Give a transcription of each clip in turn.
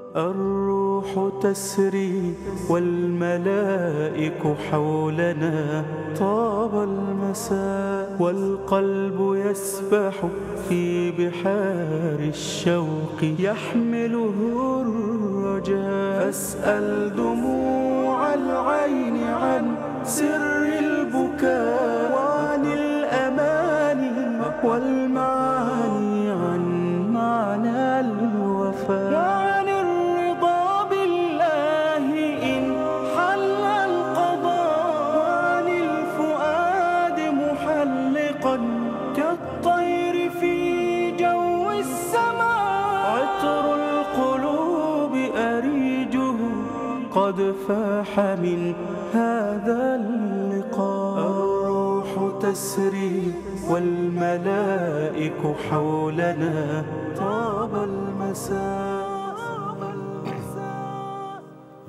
الروح تسري والملائك حولنا طاب المساء والقلب يسبح في بحار الشوق يحمله الرجاء فاسأل دموع العين عن سر البكاء وعن الأماني والمعاني عن معنى الوفاء وعن الرضا بالله إن حل القضاء وعن الفؤاد محلقا كالطير في جو السماء عطر القلوب أريجه قد فاح من هذا اللقاء الروح تسري والملائك حولنا طاب المساء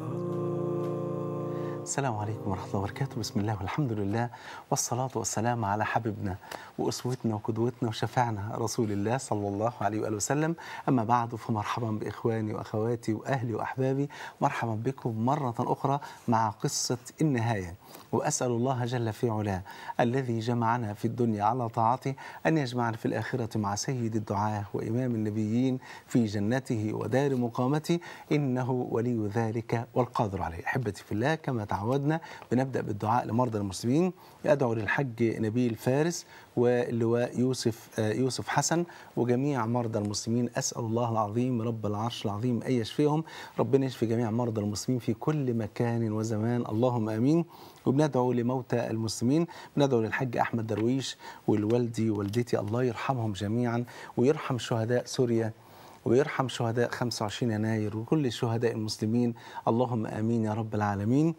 السلام عليكم ورحمة الله وبركاته بسم الله والحمد لله والصلاة والسلام على حبيبنا وأسوتنا وقدوتنا وشفعنا رسول الله صلى الله عليه وآله وسلم أما بعد فمرحبا بإخواني وأخواتي وأهلي وأحبابي مرحبا بكم مرة أخرى مع قصة النهاية وأسأل الله جل في علاه الذي جمعنا في الدنيا على طاعته أن يجمعنا في الآخرة مع سيد الدعاة وإمام النبيين في جنته ودار مقامته إنه ولي ذلك والقادر عليه أحبتي في الله كما تعودنا بنبدأ بالدعاء لمرضى المسلمين أدعو للحج نبيل فارس واللواء يوسف آه، يوسف حسن وجميع مرضى المسلمين أسأل الله العظيم رب العرش العظيم أن يشفيهم ربنا يشفي جميع مرضى المسلمين في كل مكان وزمان اللهم آمين وبندعو لموتى المسلمين بندعو للحج أحمد درويش والوالدي ووالدتي الله يرحمهم جميعا ويرحم شهداء سوريا ويرحم شهداء 25 يناير وكل شهداء المسلمين اللهم امين يا رب العالمين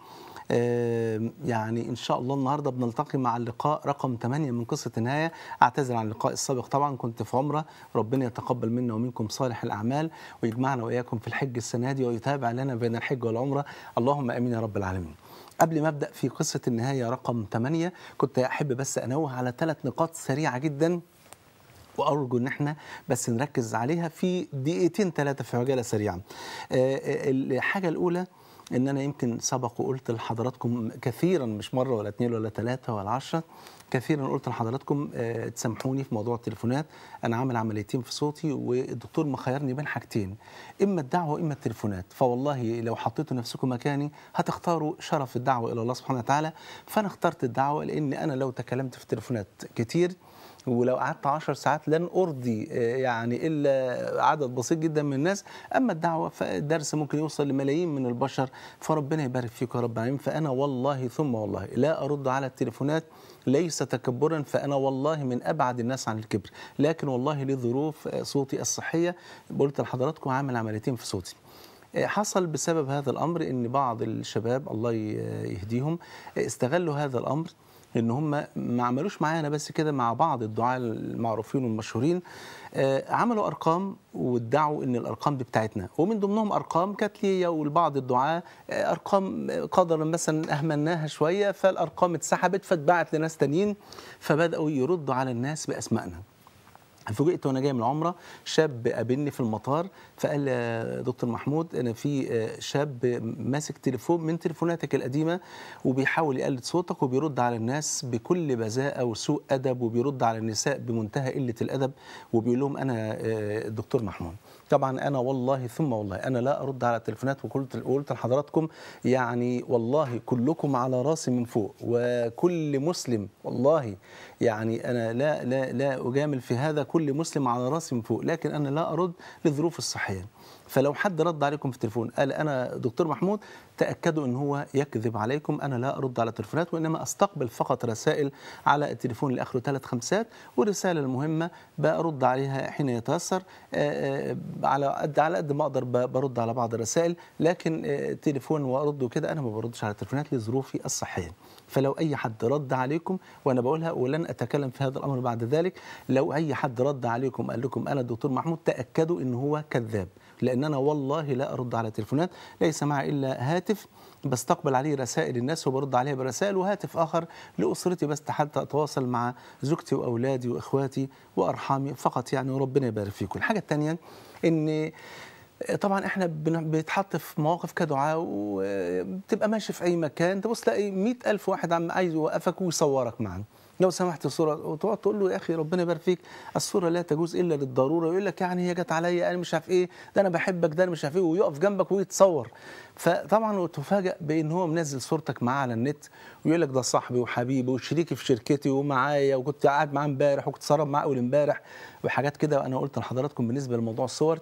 آم، يعني ان شاء الله النهارده بنلتقي مع اللقاء رقم 8 من قصه النهايه اعتذر عن اللقاء السابق طبعا كنت في عمره ربنا يتقبل منا ومنكم صالح الاعمال ويجمعنا واياكم في الحج السنه دي ويتابع لنا بين الحج والعمره اللهم امين يا رب العالمين قبل ما ابدا في قصه النهايه رقم 8 كنت احب بس انوه على ثلاث نقاط سريعه جدا وارجو ان احنا بس نركز عليها في دقيقتين ثلاثه في عجاله سريعه. آه، آه، الحاجه الاولى ان انا يمكن سبق وقلت لحضراتكم كثيرا مش مره ولا اثنين ولا ثلاثه ولا عشرة كثيرا قلت لحضراتكم آه، تسامحوني في موضوع التليفونات انا عامل عمليتين في صوتي والدكتور مخيرني بين حاجتين اما الدعوه واما التليفونات فوالله لو حطيتوا نفسكم مكاني هتختاروا شرف الدعوه الى الله سبحانه وتعالى فانا اخترت الدعوه لان انا لو تكلمت في التليفونات كتير ولو قعدت عشر ساعات لن أرضي آه، يعني إلا عدد بسيط جدا من الناس أما الدعوة فالدرس ممكن يوصل لملايين من البشر فربنا يبارك فيك يا رب العالمين فأنا والله ثم والله لا أرد على التليفونات ليس تكبرا فأنا والله من أبعد الناس عن الكبر لكن والله لظروف آه، صوتي الصحية قلت لحضراتكم عامل عمليتين في صوتي حصل بسبب هذا الامر ان بعض الشباب الله ي- يهديهم استغلوا هذا الامر ان هم ما عملوش معانا بس كده مع بعض الدعاة المعروفين والمشهورين آه، عملوا ارقام وادعوا ان الارقام دي بتاعتنا ومن ضمنهم ارقام كانت ليا ولبعض الدعاة آه، ارقام قدرا مثلا اهملناها شويه فالارقام اتسحبت فاتباعت لناس تانيين فبداوا يردوا على الناس باسمائنا فوجئت وانا جاي من العمره شاب قابلني في المطار فقال لي يا دكتور محمود انا في آه، شاب ماسك تليفون من تليفوناتك القديمه وبيحاول يقلد صوتك وبيرد على الناس بكل بذاءه وسوء ادب وبيرد على النساء بمنتهى قله الادب وبيقول لهم انا آه، الدكتور محمود طبعا انا والله ثم والله انا لا ارد على التليفونات وقلت قلت لحضراتكم يعني والله كلكم على راسي من فوق وكل مسلم والله يعني انا لا لا لا اجامل في هذا كل مسلم على راسي من فوق لكن انا لا ارد للظروف الصحيه فلو حد رد عليكم في التليفون قال انا دكتور محمود تاكدوا ان هو يكذب عليكم انا لا ارد على التليفونات وانما استقبل فقط رسائل على التليفون اللي اخره ثلاث خمسات والرساله المهمه برد عليها حين يتيسر آه، آه، على قد على قد ما اقدر ب- برد على بعض الرسائل لكن آه، تليفون وارد وكده انا ما بردش على التليفونات لظروفي الصحيه فلو اي حد رد عليكم وانا بقولها ولن اتكلم في هذا الامر بعد ذلك لو اي حد رد عليكم قال لكم انا الدكتور محمود تاكدوا ان هو كذاب لان انا والله لا ارد على التليفونات ليس معي الا هاتف بستقبل عليه رسائل الناس وبرد عليها برسائل وهاتف اخر لاسرتي بس حتى اتواصل مع زوجتي واولادي واخواتي وارحامي فقط يعني وربنا يبارك فيكم الحاجه الثانيه ان طبعا احنا بن- بنتحط في مواقف كدعاء وبتبقى ماشي في اي مكان تبص تلاقي مئة ألف واحد عم عايز يوقفك ويصورك معا لو سمحت الصورة وتقعد تقول له يا أخي ربنا يبارك فيك الصورة لا تجوز إلا للضرورة يقول لك يعني هي جت عليا أنا مش عارف إيه ده أنا بحبك ده أنا مش عارف إيه ويقف جنبك ويتصور فطبعا تفاجأ بإن هو منزل صورتك معاه على النت ويقول لك ده صاحبي وحبيبي وشريكي في شركتي ومعايا وكنت قاعد معاه امبارح وكنت سهران معاه أول امبارح وحاجات كده وأنا قلت لحضراتكم بالنسبة لموضوع الصور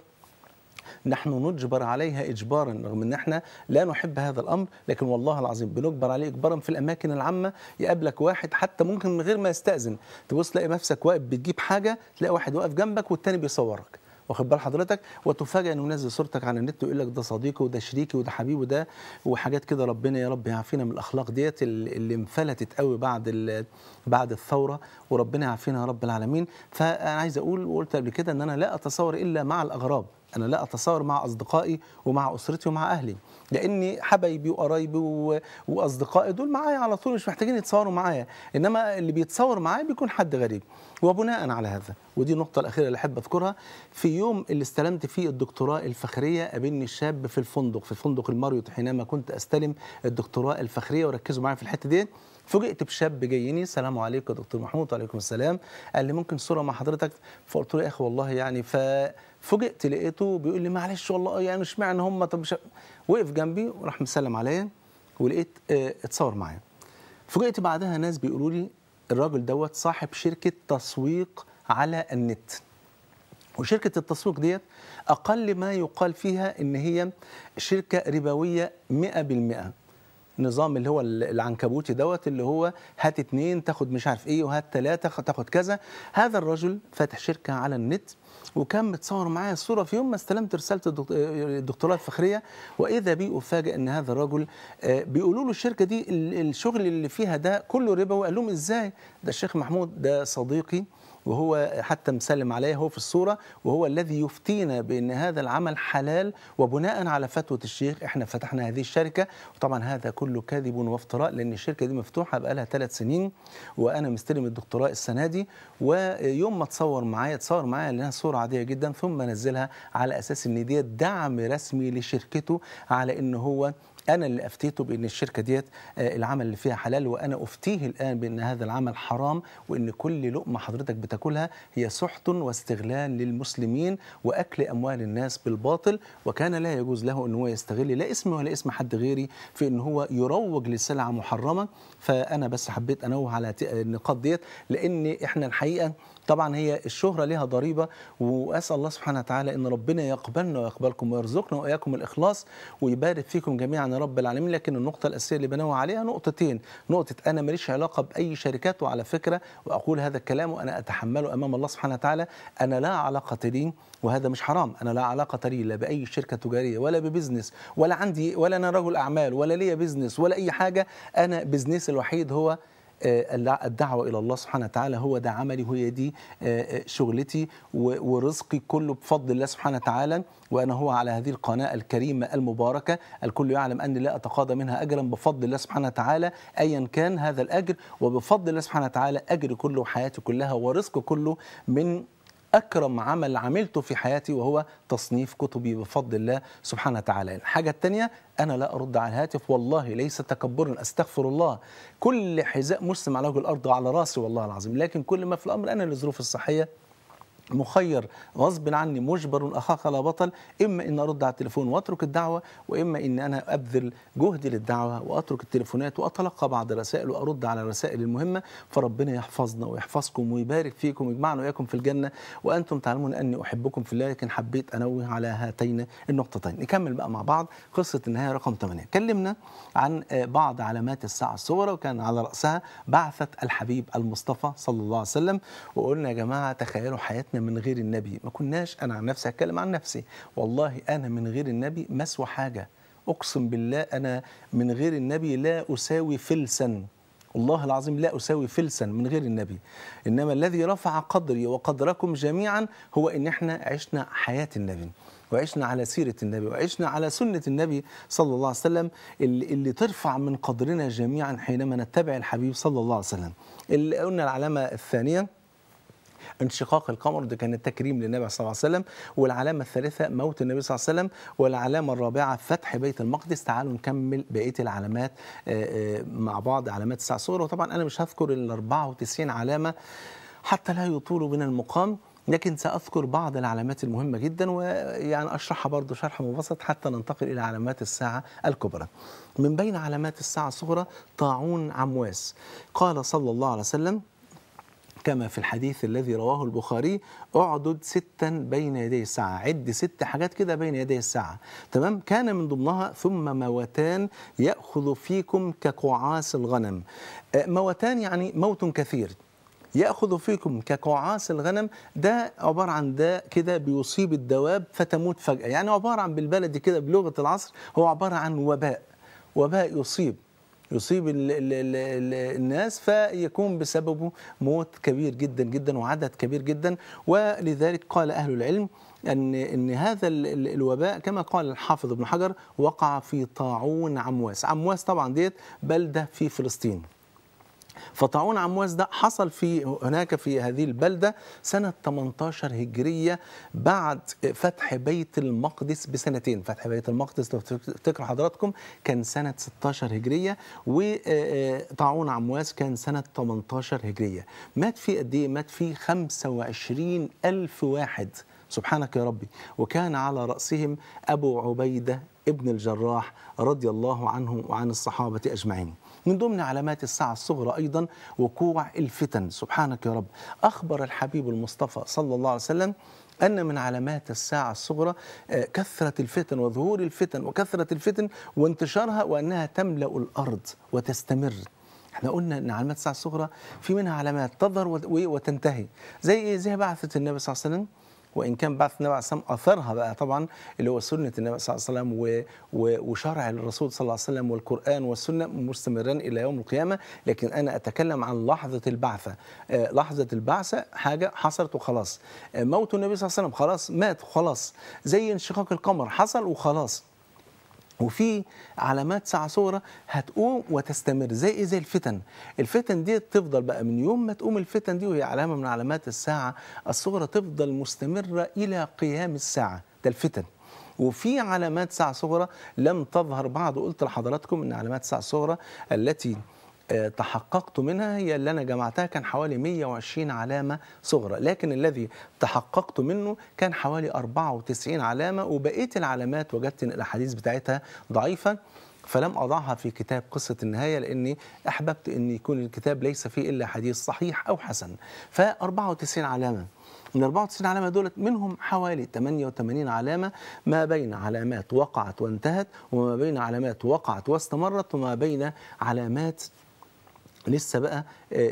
نحن نجبر عليها اجبارا رغم ان احنا لا نحب هذا الامر لكن والله العظيم بنجبر عليه اجبارا في الاماكن العامه يقابلك واحد حتى ممكن من غير ما يستاذن تبص تلاقي نفسك واقف بتجيب حاجه تلاقي واحد واقف جنبك والتاني بيصورك واخد بال حضرتك وتفاجئ انه منزل صورتك على النت ويقول لك ده صديقي وده شريكي وده حبيبي وده وحاجات كده ربنا يا رب يعافينا من الاخلاق ديت اللي اللي انفلتت قوي بعد ال- بعد الثوره وربنا يعافينا يا رب العالمين فانا عايز اقول وقلت قبل كده ان انا لا اتصور الا مع الاغراب انا لا اتصور مع اصدقائي ومع اسرتي ومع اهلي لاني حبايبي وقرايبي و- واصدقائي دول معايا على طول مش محتاجين يتصوروا معايا انما اللي بيتصور معايا بيكون حد غريب وبناء على هذا ودي النقطه الاخيره اللي احب اذكرها في يوم اللي استلمت فيه الدكتوراه الفخريه قابلني شاب في الفندق في فندق الماريوت حينما كنت استلم الدكتوراه الفخريه وركزوا معايا في الحته دي فوجئت بشاب جايني السلام عليكم يا دكتور محمود وعليكم السلام قال لي ممكن صوره مع حضرتك فقلت له يا اخي والله يعني ففوجئت لقيته بيقول لي معلش والله يعني مش معنى هم طب مش وقف جنبي وراح مسلم عليا ولقيت اه اتصور معايا فوجئت بعدها ناس بيقولوا لي الراجل دوت صاحب شركه تسويق على النت وشركة التسويق ديت أقل ما يقال فيها إن هي شركة ربوية 100% نظام اللي هو العنكبوتي دوت اللي هو هات اتنين تاخد مش عارف ايه وهات تلاتة تاخد كذا هذا الرجل فاتح شركة على النت وكان متصور معايا الصورة في يوم ما استلمت رسالة الدك- الدكتوراه الفخرية وإذا بي أفاجئ إن هذا الرجل آه، بيقولوا له الشركة دي ال- الشغل اللي فيها ده كله ربوي قال لهم إزاي ده الشيخ محمود ده صديقي وهو حتى مسلم عليه هو في الصورة وهو الذي يفتينا بأن هذا العمل حلال وبناء على فتوى الشيخ احنا فتحنا هذه الشركة وطبعا هذا كله كذب وافتراء لأن الشركة دي مفتوحة بقالها ثلاث سنين وأنا مستلم الدكتوراه السنة دي ويوم ما تصور معايا تصور معايا لأنها صورة عادية جدا ثم نزلها على أساس أن دي دعم رسمي لشركته على أن هو انا اللي افتيته بان الشركه ديت آه، العمل اللي فيها حلال وانا افتيه الان بان هذا العمل حرام وان كل لقمه حضرتك بتاكلها هي سحت واستغلال للمسلمين واكل اموال الناس بالباطل وكان لا يجوز له ان هو يستغل لا اسمي ولا اسم حد غيري في ان هو يروج لسلعه محرمه فانا بس حبيت انوه على ت- النقاط ديت لان احنا الحقيقه طبعا هي الشهرة لها ضريبة وأسأل الله سبحانه وتعالى أن ربنا يقبلنا ويقبلكم ويرزقنا وإياكم الإخلاص ويبارك فيكم جميعا يا رب العالمين لكن النقطة الأساسية اللي بنوه عليها نقطتين نقطة أنا ماليش علاقة بأي شركات وعلى فكرة وأقول هذا الكلام وأنا أتحمله أمام الله سبحانه وتعالى أنا لا علاقة لي وهذا مش حرام أنا لا علاقة لي لا بأي شركة تجارية ولا ببزنس ولا عندي ولا أنا رجل أعمال ولا ليا بزنس ولا أي حاجة أنا بزنس الوحيد هو آه، الدع- الدعوة إلى الله سبحانه وتعالى هو ده عملي وهي دي آه، آه، شغلتي و- ورزقي كله بفضل الله سبحانه وتعالى وأنا هو على هذه القناة الكريمة المباركة الكل يعلم أني لا أتقاضى منها أجرا بفضل الله سبحانه وتعالى أيا كان هذا الأجر وبفضل الله سبحانه وتعالى أجري كله وحياتي كلها ورزقي كله من أكرم عمل عملته في حياتي وهو تصنيف كتبي بفضل الله سبحانه وتعالى الحاجة الثانية أنا لا أرد على الهاتف والله ليس تكبرا أستغفر الله كل حذاء مسلم على وجه الأرض على راسي والله العظيم لكن كل ما في الأمر أنا لظروف الصحية مخير غصب عني مجبر اخاك لا بطل اما ان ارد على التليفون واترك الدعوه واما ان انا ابذل جهدي للدعوه واترك التليفونات واتلقى بعض الرسائل وارد على الرسائل المهمه فربنا يحفظنا ويحفظكم ويبارك فيكم ويجمعنا واياكم في الجنه وانتم تعلمون اني احبكم في الله لكن حبيت انوه على هاتين النقطتين نكمل بقى مع بعض قصه النهايه رقم 8 اتكلمنا عن آه، بعض علامات الساعه الصغرى وكان على راسها بعثه الحبيب المصطفى صلى الله عليه وسلم وقلنا يا جماعه تخيلوا حياتنا من غير النبي ما كناش انا عن نفسي هتكلم عن نفسي والله انا من غير النبي ما اسوى حاجه اقسم بالله انا من غير النبي لا اساوي فلسا والله العظيم لا اساوي فلسا من غير النبي انما الذي رفع قدري وقدركم جميعا هو ان احنا عشنا حياه النبي وعشنا على سيرة النبي وعشنا على سنة النبي صلى الله عليه وسلم اللي, اللي ترفع من قدرنا جميعا حينما نتبع الحبيب صلى الله عليه وسلم اللي قلنا العلامة الثانية انشقاق القمر ده كان التكريم للنبي صلى الله عليه وسلم والعلامة الثالثة موت النبي صلى الله عليه وسلم والعلامة الرابعة فتح بيت المقدس تعالوا نكمل بقية العلامات آه، آه، مع بعض علامات الساعة الصغرى وطبعا أنا مش هذكر ال 94 علامة حتى لا يطول بنا المقام لكن سأذكر بعض العلامات المهمة جدا ويعني أشرحها برضو شرح مبسط حتى ننتقل إلى علامات الساعة الكبرى من بين علامات الساعة الصغرى طاعون عمواس قال صلى الله عليه وسلم كما في الحديث الذي رواه البخاري اعدد ستا بين يدي الساعة عد ست حاجات كده بين يدي الساعة تمام كان من ضمنها ثم موتان يأخذ فيكم كقعاس الغنم آه، موتان يعني موت كثير يأخذ فيكم كقعاس الغنم ده عبارة عن ده كده بيصيب الدواب فتموت فجأة يعني عبارة عن بالبلدي كده بلغة العصر هو عبارة عن وباء وباء يصيب يصيب ال ال ال ال الناس فيكون بسببه موت كبير جدا جدا وعدد كبير جدا ولذلك قال أهل العلم أن أن هذا ال- ال- الوباء كما قال الحافظ ابن حجر وقع في طاعون عمواس عمواس طبعا ديت بلدة في فلسطين فطاعون عمواس ده حصل في هناك في هذه البلدة سنة 18 هجرية بعد فتح بيت المقدس بسنتين فتح بيت المقدس لو تفتكروا حضراتكم كان سنة 16 هجرية وطاعون عمواس كان سنة 18 هجرية مات فيه قد إيه؟ مات فيه 25 ألف واحد سبحانك يا ربي وكان على رأسهم أبو عبيدة ابن الجراح رضي الله عنه وعن الصحابة أجمعين من ضمن علامات الساعة الصغرى أيضا وقوع الفتن سبحانك يا رب أخبر الحبيب المصطفى صلى الله عليه وسلم أن من علامات الساعة الصغرى آه، كثرة الفتن وظهور الفتن وكثرة الفتن وانتشارها وأنها تملأ الأرض وتستمر احنا قلنا ان علامات الساعه الصغرى في منها علامات تظهر وت- وتنتهي زي ايه زي بعثه النبي صلى الله عليه وسلم وان كان بعث النبي عليه الصلاه والسلام اثرها بقى طبعا اللي هو سنه النبي صلى الله عليه وسلم و- و- وشرع الرسول صلى الله عليه وسلم والقران والسنه مستمران الى يوم القيامه لكن انا اتكلم عن لحظه البعثه آه، لحظه البعثه حاجه حصلت وخلاص آه، موت النبي صلى الله عليه وسلم خلاص مات وخلاص زي انشقاق القمر حصل وخلاص وفي علامات ساعة صغرى هتقوم وتستمر زي ايه زي الفتن الفتن دي تفضل بقى من يوم ما تقوم الفتن دي وهي علامة من علامات الساعة الصغرى تفضل مستمرة إلى قيام الساعة ده الفتن وفي علامات ساعة صغرى لم تظهر بعد قلت لحضراتكم ان علامات الساعة الصغرى التي آه، تحققت منها هي اللي انا جمعتها كان حوالي 120 علامه صغرى لكن الذي تحققت منه كان حوالي 94 علامه وبقيه العلامات وجدت ان الاحاديث بتاعتها ضعيفه فلم اضعها في كتاب قصه النهايه لاني احببت ان يكون الكتاب ليس فيه الا حديث صحيح او حسن ف 94 علامه من 94 علامة دولت منهم حوالي 88 علامة ما بين علامات وقعت وانتهت وما بين علامات وقعت واستمرت وما بين علامات لسه بقى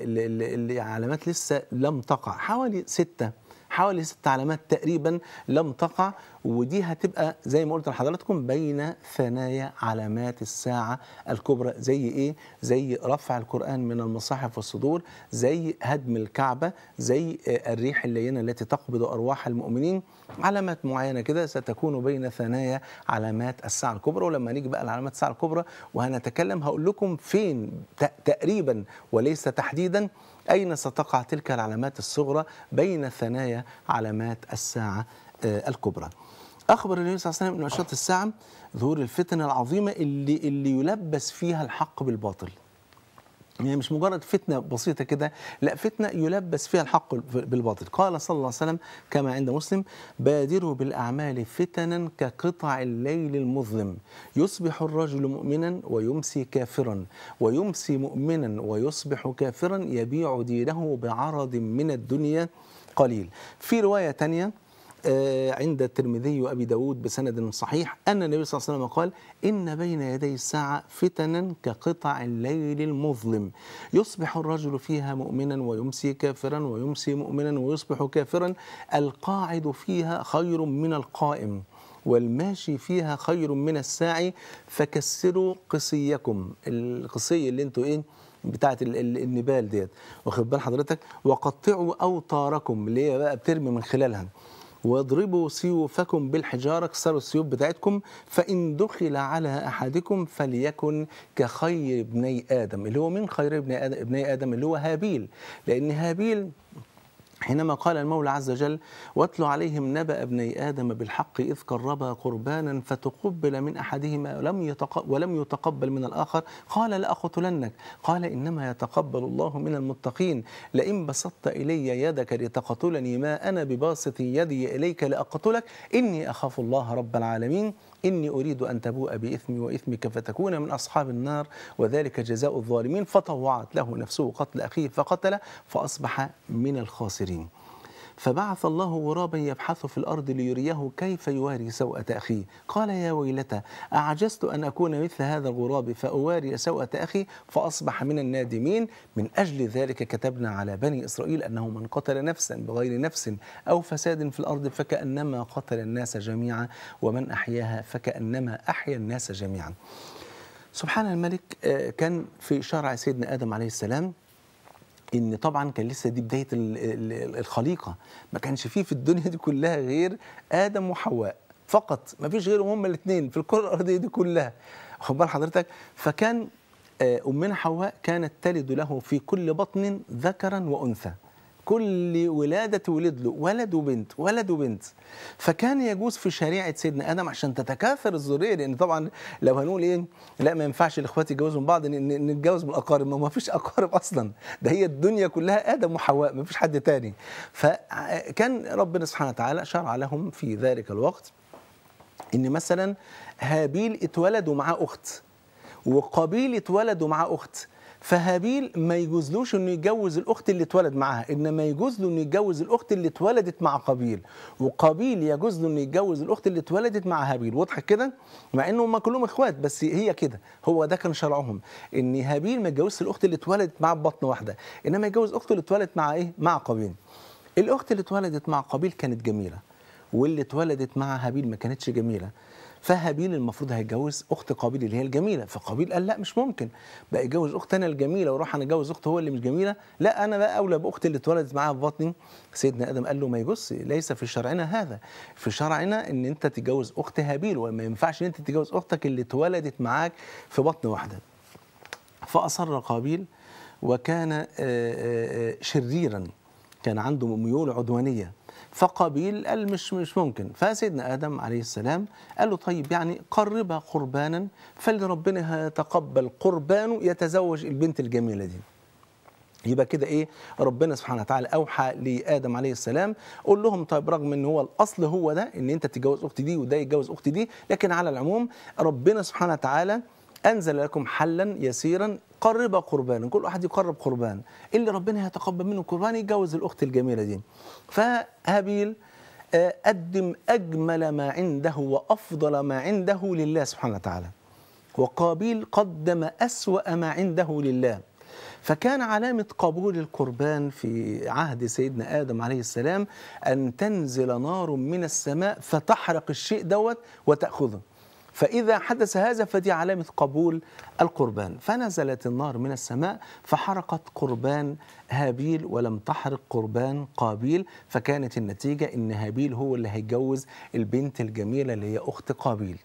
العلامات لسه لم تقع حوالي ستة حوالي ست علامات تقريبا لم تقع ودي هتبقى زي ما قلت لحضراتكم بين ثنايا علامات الساعة الكبرى زي ايه؟ زي رفع القرآن من المصاحف والصدور زي هدم الكعبة زي آه، الريح اللينة التي تقبض أرواح المؤمنين علامات معينة كده ستكون بين ثنايا علامات الساعة الكبرى ولما نيجي بقى لعلامات الساعة الكبرى وهنتكلم هقول لكم فين ت- تقريبا وليس تحديدا أين ستقع تلك العلامات الصغرى بين ثنايا علامات الساعة آه، الكبرى أخبر النبي صلى الله عليه وسلم أن أشراط الساعة ظهور الفتن العظيمة اللي, اللي يلبس فيها الحق بالباطل يعني مش مجرد فتنة بسيطة كده لا فتنة يلبس فيها الحق بالباطل قال صلى الله عليه وسلم كما عند مسلم بادروا بالأعمال فتنا كقطع الليل المظلم يصبح الرجل مؤمنا ويمسي كافرا ويمسي مؤمنا ويصبح كافرا يبيع دينه بعرض من الدنيا قليل في رواية تانية آه، عند الترمذي وابي داود بسند صحيح ان النبي صلى الله عليه وسلم قال ان بين يدي الساعه فتنا كقطع الليل المظلم يصبح الرجل فيها مؤمنا ويمسي كافرا ويمسي مؤمنا ويصبح كافرا القاعد فيها خير من القائم والماشي فيها خير من الساعي فكسروا قصيكم القصي اللي انتوا ايه بتاعت ال- ال- النبال ديت واخد بال حضرتك وقطعوا اوتاركم اللي هي بقى بترمي من خلالها واضربوا سيوفكم بالحجارة اكسروا السيوف بتاعتكم فإن دخل على أحدكم فليكن كخير ابني آدم اللي هو من خير ابن آدم, ابني آدم اللي هو هابيل لأن هابيل حينما قال المولى عز وجل واتل عليهم نبأ ابني آدم بالحق إذ قربا قربانا فتقبل من أحدهما ولم يتق- ولم يتقبل من الآخر قال لأقتلنك قال إنما يتقبل الله من المتقين لئن بسطت إلي يدك لتقتلني ما أنا بباسط يدي إليك لأقتلك إني أخاف الله رب العالمين إني أريد أن تبوء بإثمي وإثمك فتكون من أصحاب النار وذلك جزاء الظالمين فطوعت له نفسه قتل أخيه فقتله فأصبح من الخاسرين فبعث الله غرابا يبحث في الأرض ليريه كيف يواري سوءة أخيه قال يا ويلتى أعجزت أن أكون مثل هذا الغراب فأواري سوءة أخي فأصبح من النادمين من أجل ذلك كتبنا على بني إسرائيل أنه من قتل نفسا بغير نفس أو فساد في الأرض فكأنما قتل الناس جميعا ومن أحياها فكأنما أحيا الناس جميعا سبحان الملك آه، كان في شرع سيدنا آدم عليه السلام ان طبعا كان لسه دي بدايه ال- ال- الخليقه ما كانش فيه في الدنيا دي كلها غير ادم وحواء فقط ما فيش غيرهم هما الاثنين في الكره الارضيه دي كلها واخد بال حضرتك فكان آه، امنا حواء كانت تلد له في كل بطن ذكرا وانثى كل ولادة ولد له ولد وبنت ولد وبنت فكان يجوز في شريعة سيدنا آدم عشان تتكاثر الذرية لأن طبعا لو هنقول إيه لا ما ينفعش الإخوات يتجوزوا من بعض ن- ن- نتجوز من الأقارب ما ما فيش أقارب أصلا ده هي الدنيا كلها آدم وحواء ما فيش حد تاني فكان ربنا سبحانه وتعالى شرع لهم في ذلك الوقت ان مثلا هابيل اتولد ومعاه اخت وقابيل اتولد ومعاه اخت فهابيل ما يجوزلوش انه يتجوز الاخت اللي اتولد معاها انما يجوز له انه يتجوز الاخت اللي اتولدت مع قابيل وقابيل يجوز له انه يتجوز الاخت اللي اتولدت مع هابيل واضحه كده مع انه هم كلهم اخوات بس هي كده هو ده كان شرعهم ان هابيل ما يتجوزش الاخت اللي اتولدت مع بطن واحده انما يتجوز اخته اللي اتولدت مع ايه مع قابيل الاخت اللي اتولدت مع قابيل كانت جميله واللي اتولدت مع هابيل ما كانتش جميله فهابيل المفروض هيتجوز اخت قابيل اللي هي الجميله فقابيل قال لا مش ممكن بقى يتجوز اخت انا الجميله واروح انا اتجوز اخت هو اللي مش جميله لا انا بقى اولى باختي اللي اتولدت معاها في بطني سيدنا ادم قال له ما يجوز ليس في شرعنا هذا في شرعنا ان انت تتجوز اخت هابيل وما ينفعش ان انت تتجوز اختك اللي اتولدت معاك في بطن واحده فأصر قابيل وكان آه، آه، آه، شريرا كان عنده ميول عدوانية فقابيل قال مش مش ممكن فسيدنا آدم عليه السلام قال له طيب يعني قرب قربانا فاللي ربنا هيتقبل قربانه يتزوج البنت الجميلة دي يبقى كده ايه ربنا سبحانه وتعالى اوحى لادم عليه السلام قول لهم طيب رغم ان هو الاصل هو ده ان انت تتجوز اختي دي وده يتجوز اختي دي لكن على العموم ربنا سبحانه وتعالى انزل لكم حلا يسيرا قرب قربانا كل واحد يقرب قربان اللي ربنا هيتقبل منه قربان يتجوز الاخت الجميله دي فهابيل آه، قدم اجمل ما عنده وافضل ما عنده لله سبحانه وتعالى وقابيل قدم أسوأ ما عنده لله فكان علامة قبول القربان في عهد سيدنا آدم عليه السلام أن تنزل نار من السماء فتحرق الشيء دوت وتأخذه فإذا حدث هذا فدي علامة قبول القربان فنزلت النار من السماء فحرقت قربان هابيل ولم تحرق قربان قابيل فكانت النتيجة إن هابيل هو اللي هيتجوز البنت الجميلة اللي هي أخت قابيل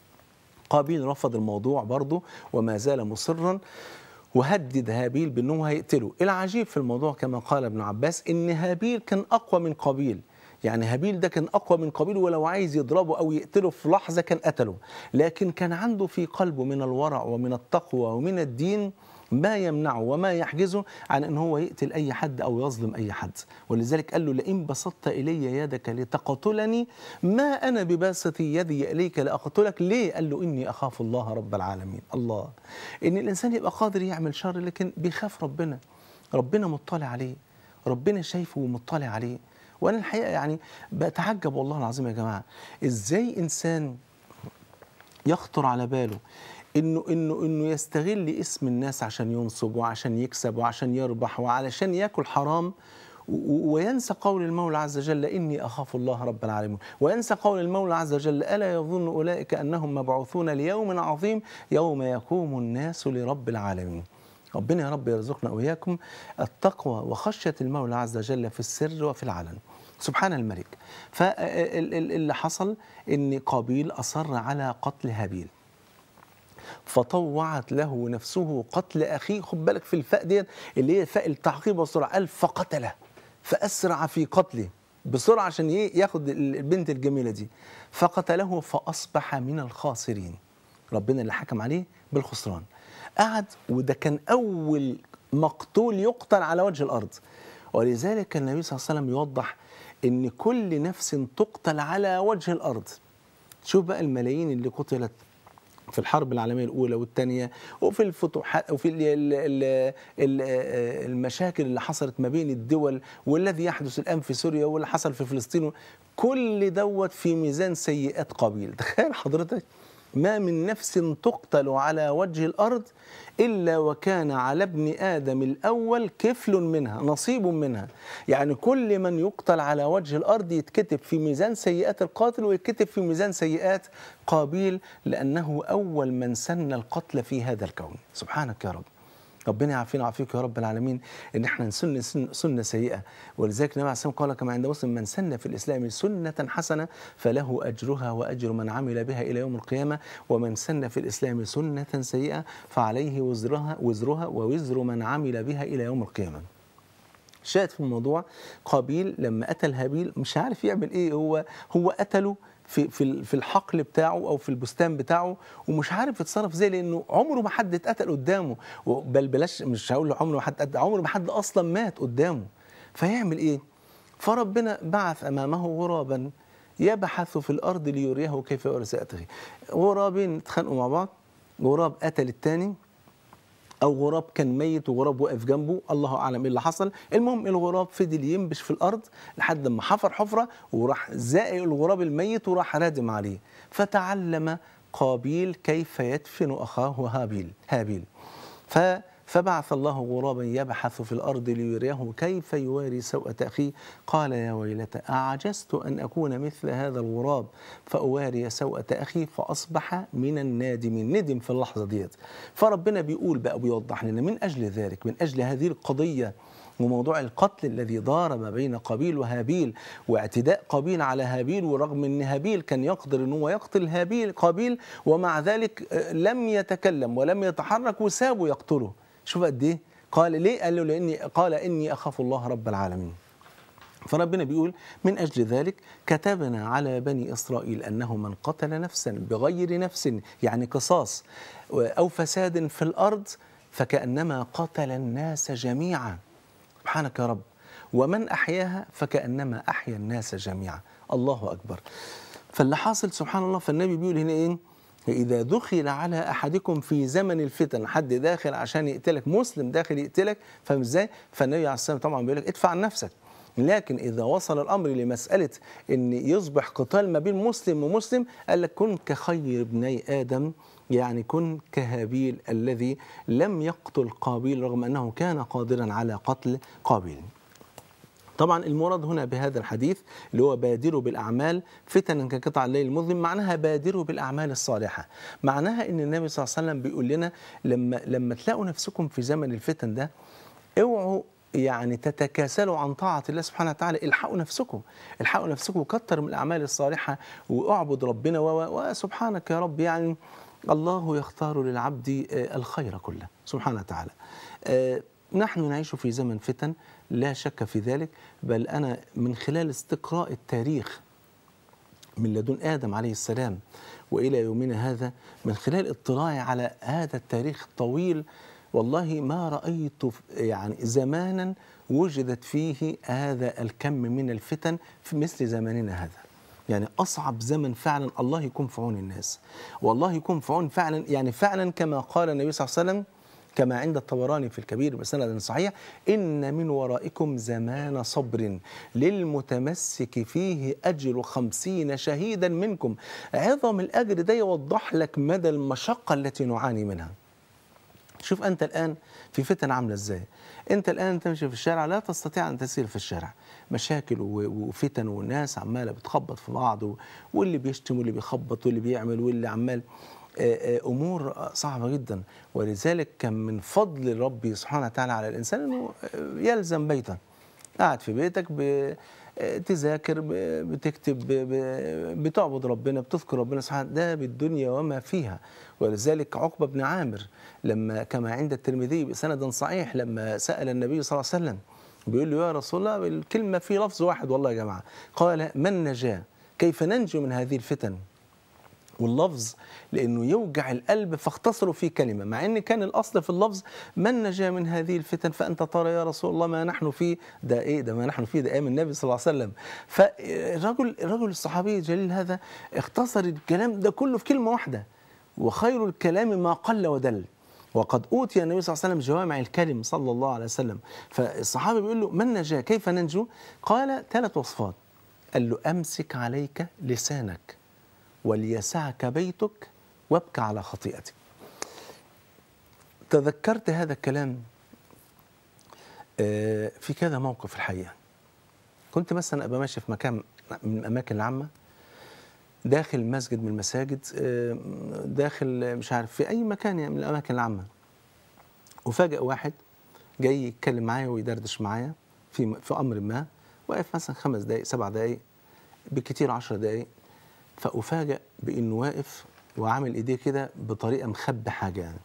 قابيل رفض الموضوع برضه وما زال مصرا وهدد هابيل بأنه هيقتله العجيب في الموضوع كما قال ابن عباس إن هابيل كان أقوى من قابيل يعني هابيل ده كان أقوى من قابيل ولو عايز يضربه أو يقتله في لحظة كان قتله لكن كان عنده في قلبه من الورع ومن التقوى ومن الدين ما يمنعه وما يحجزه عن ان هو يقتل اي حد او يظلم اي حد ولذلك قال له لئن بسطت الي يدك لتقتلني ما انا بباسط يدي اليك لاقتلك ليه قال له اني اخاف الله رب العالمين الله ان الانسان يبقى قادر يعمل شر لكن بيخاف ربنا ربنا مطلع عليه ربنا شايفه ومطلع عليه وانا الحقيقه يعني بتعجب والله العظيم يا جماعه ازاي انسان يخطر على باله انه انه انه يستغل اسم الناس عشان ينصب وعشان يكسب وعشان يربح وعلشان ياكل حرام و- و- وينسى قول المولى عز وجل اني اخاف الله رب العالمين وينسى قول المولى عز وجل الا يظن اولئك انهم مبعوثون ليوم عظيم يوم يقوم الناس لرب العالمين ربنا يا رب يرزقنا واياكم التقوى وخشيه المولى عز وجل في السر وفي العلن سبحان الملك فاللي حصل ان قابيل اصر على قتل هابيل فطوعت له نفسه قتل اخيه خد بالك في الفاء ديت اللي هي فاء التعقيب والسرعه قال فقتله فاسرع في قتله بسرعه عشان ايه ياخد البنت الجميله دي فقتله فاصبح من الخاسرين ربنا اللي حكم عليه بالخسران قعد وده كان اول مقتول يقتل على وجه الارض ولذلك كان النبي صلى الله عليه وسلم يوضح ان كل نفس تقتل على وجه الارض شوف بقى الملايين اللي قتلت في الحرب العالميه الاولى والثانيه وفي الفتوحات وفي ال ال ال المشاكل اللي حصلت ما بين الدول والذي يحدث الان في سوريا واللي حصل في فلسطين كل دوت في ميزان سيئات قبيل تخيل حضرتك ما من نفس تقتل على وجه الارض الا وكان على ابن ادم الاول كفل منها نصيب منها يعني كل من يقتل على وجه الارض يتكتب في ميزان سيئات القاتل ويتكتب في ميزان سيئات قابيل لانه اول من سن القتل في هذا الكون سبحانك يا رب ربنا يعافينا ويعافيك يا رب العالمين ان احنا نسن سن سنه سيئه ولذلك النبي عليه الصلاه والسلام قال كما عند مسلم من سن في الاسلام سنه حسنه فله اجرها واجر من عمل بها الى يوم القيامه ومن سن في الاسلام سنه سيئه فعليه وزرها وزرها ووزر من عمل بها الى يوم القيامه. شاهد في الموضوع قابيل لما قتل هابيل مش عارف يعمل ايه هو هو قتله في في في الحقل بتاعه او في البستان بتاعه ومش عارف يتصرف ازاي لانه عمره ما حد اتقتل قدامه بل بلاش مش هقول له عمره ما حد اتقتل عمره ما حد اصلا مات قدامه فيعمل ايه؟ فربنا بعث امامه غرابا يبحث في الارض ليريه كيف يوري سيئته غرابين اتخانقوا مع بعض غراب قتل الثاني او غراب كان ميت وغراب واقف جنبه الله اعلم ايه اللي حصل المهم الغراب فضل ينبش في الارض لحد ما حفر حفره وراح زائق الغراب الميت وراح رادم عليه فتعلم قابيل كيف يدفن اخاه هابيل هابيل ف فبعث الله غرابا يبحث في الارض ليريه كيف يواري سوءة اخيه قال يا ويلتى اعجزت ان اكون مثل هذا الغراب فاواري سوءة اخي فاصبح من النادمين ندم في اللحظه ديت فربنا بيقول بقى بيوضح لنا من اجل ذلك من اجل هذه القضيه وموضوع القتل الذي دار ما بين قابيل وهابيل واعتداء قابيل على هابيل ورغم ان هابيل كان يقدر ان هو يقتل هابيل قابيل ومع ذلك لم يتكلم ولم يتحرك وسابه يقتله شوف قد ايه قال ليه قال له لاني قال اني اخاف الله رب العالمين فربنا بيقول من اجل ذلك كتبنا على بني اسرائيل انه من قتل نفسا بغير نفس يعني قصاص او فساد في الارض فكانما قتل الناس جميعا سبحانك يا رب ومن احياها فكانما احيا الناس جميعا الله اكبر فاللي حاصل سبحان الله فالنبي بيقول هنا ايه فإذا دخل على أحدكم في زمن الفتن حد داخل عشان يقتلك مسلم داخل يقتلك فاهم ازاي؟ فالنبي عليه الصلاة والسلام طبعا بيقول لك ادفع عن نفسك لكن إذا وصل الأمر لمسألة أن يصبح قتال ما بين مسلم ومسلم قال لك كن كخير ابني آدم يعني كن كهابيل الذي لم يقتل قابيل رغم أنه كان قادرا على قتل قابيل طبعا المراد هنا بهذا الحديث اللي هو بادروا بالاعمال فتنا كقطع الليل المظلم معناها بادروا بالاعمال الصالحه معناها ان النبي صلى الله عليه وسلم بيقول لنا لما لما تلاقوا نفسكم في زمن الفتن ده اوعوا يعني تتكاسلوا عن طاعة الله سبحانه وتعالى الحقوا نفسكم الحقوا نفسكم وكتر من الأعمال الصالحة واعبد ربنا وسبحانك يا رب يعني الله يختار للعبد الخير كله سبحانه وتعالى نحن نعيش في زمن فتن لا شك في ذلك بل أنا من خلال استقراء التاريخ من لدن آدم عليه السلام وإلى يومنا هذا من خلال اطلاعي على هذا التاريخ الطويل والله ما رأيت يعني زمانا وجدت فيه هذا الكم من الفتن في مثل زماننا هذا يعني أصعب زمن فعلا الله يكون في عون الناس والله يكون في عون فعلا يعني فعلا كما قال النبي صلى الله عليه وسلم كما عند الطبراني في الكبير بسند صحيح إن من ورائكم زمان صبر للمتمسك فيه أجر خمسين شهيدا منكم عظم الأجر ده يوضح لك مدى المشقة التي نعاني منها شوف أنت الآن في فتن عاملة إزاي أنت الآن تمشي في الشارع لا تستطيع أن تسير في الشارع مشاكل وفتن والناس عمالة بتخبط في بعض واللي بيشتم واللي بيخبط واللي بيعمل واللي عمال امور صعبه جدا ولذلك كان من فضل ربي سبحانه وتعالى على الانسان انه يلزم بيته قاعد في بيتك بتذاكر بتكتب بتعبد ربنا بتذكر ربنا سبحانه ده بالدنيا وما فيها ولذلك عقبه بن عامر لما كما عند الترمذي بسند صحيح لما سال النبي صلى الله عليه وسلم بيقول له يا رسول الله الكلمة في لفظ واحد والله يا جماعة قال من نجا كيف ننجو من هذه الفتن واللفظ لانه يوجع القلب فاختصروا فيه كلمه مع ان كان الاصل في اللفظ من نجا من هذه الفتن فانت ترى يا رسول الله ما نحن فيه ده ايه ده ما نحن فيه ده ايام النبي صلى الله عليه وسلم فالرجل الرجل الصحابي الجليل هذا اختصر الكلام ده كله في كلمه واحده وخير الكلام ما قل ودل وقد اوتي النبي صلى الله عليه وسلم جوامع الكلم صلى الله عليه وسلم فالصحابي بيقول له من نجا كيف ننجو قال ثلاث وصفات قال له امسك عليك لسانك وليسعك بيتك وابكى على خطيئتك تذكرت هذا الكلام آه، في كذا موقف الحقيقة كنت مثلا أبقى ماشي في مكان من الأماكن العامة داخل مسجد من المساجد آه، داخل مش عارف في أي مكان يعني من الأماكن العامة وفاجأ واحد جاي يتكلم معايا ويدردش معايا في في أمر ما واقف مثلا خمس دقايق سبع دقايق بالكتير عشر دقايق فأفاجأ بإنه واقف وعامل إيديه كده بطريقة مخبي حاجة يعني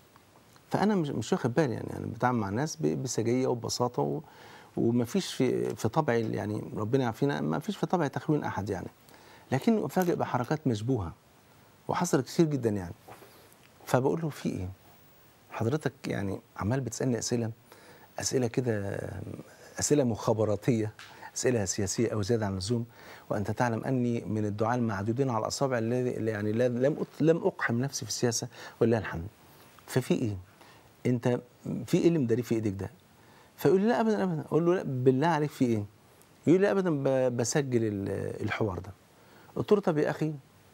فأنا مش مش واخد بالي يعني أنا بتعامل مع الناس ب- بسجية وببساطة و... ومفيش في في طبعي يعني ربنا يعافينا ما فيش في طبعي تخوين أحد يعني لكن أفاجئ بحركات مشبوهة وحصلت كتير جدا يعني فبقول له في إيه؟ حضرتك يعني عمال بتسألني أسئلة أسئلة كده أسئلة مخابراتية أسئلة سياسية أو زيادة عن اللزوم وأنت تعلم أني من الدعاة المعدودين على الأصابع الذي اللي يعني لا- لم أط- لم أقحم نفسي في السياسة ولله الحمد ففي إيه؟ أنت في إيه اللي مداري في إيدك ده؟ فيقول لي لا أبدا أبدا أقول له لا بالله عليك في إيه؟ يقول لي أبدا ب- بسجل ال- الحوار ده قلت له طب يا أخي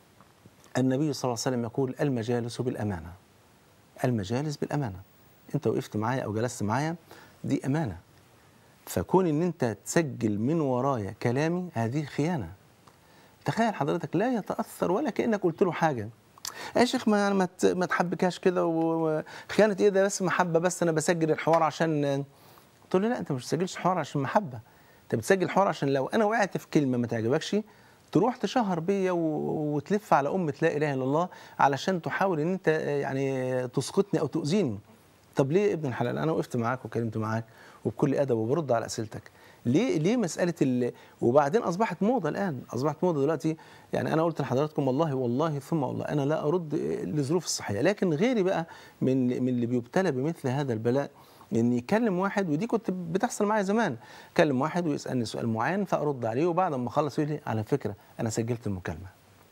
النبي صلى الله عليه وسلم يقول المجالس بالأمانة المجالس بالأمانة أنت وقفت معايا أو جلست معايا دي أمانة فكون ان انت تسجل من ورايا كلامي هذه خيانه تخيل حضرتك لا يتاثر ولا كانك قلت له حاجه يا شيخ ما ما ت- ما تحبكاش كده و- وخيانه ايه ده بس محبه بس انا بسجل الحوار عشان قلت له لا انت مش بتسجلش حوار عشان محبه انت بتسجل حوار عشان لو انا وقعت في كلمه ما تعجبكش تروح تشهر بيا و- وتلف على امه لا اله الا الله علشان تحاول ان انت يعني تسقطني او تؤذيني طب ليه يا ابن الحلال انا وقفت معاك وكلمت معاك وبكل ادب وبرد على اسئلتك ليه ليه مساله ال... وبعدين اصبحت موضه الان اصبحت موضه دلوقتي يعني انا قلت لحضراتكم والله والله ثم والله انا لا ارد لظروف الصحيه لكن غيري بقى من من اللي بيبتلى بمثل هذا البلاء ان يكلم واحد ودي كنت بتحصل معايا زمان كلم واحد ويسالني سؤال معين فارد عليه وبعد ما اخلص يقول لي على فكره انا سجلت المكالمه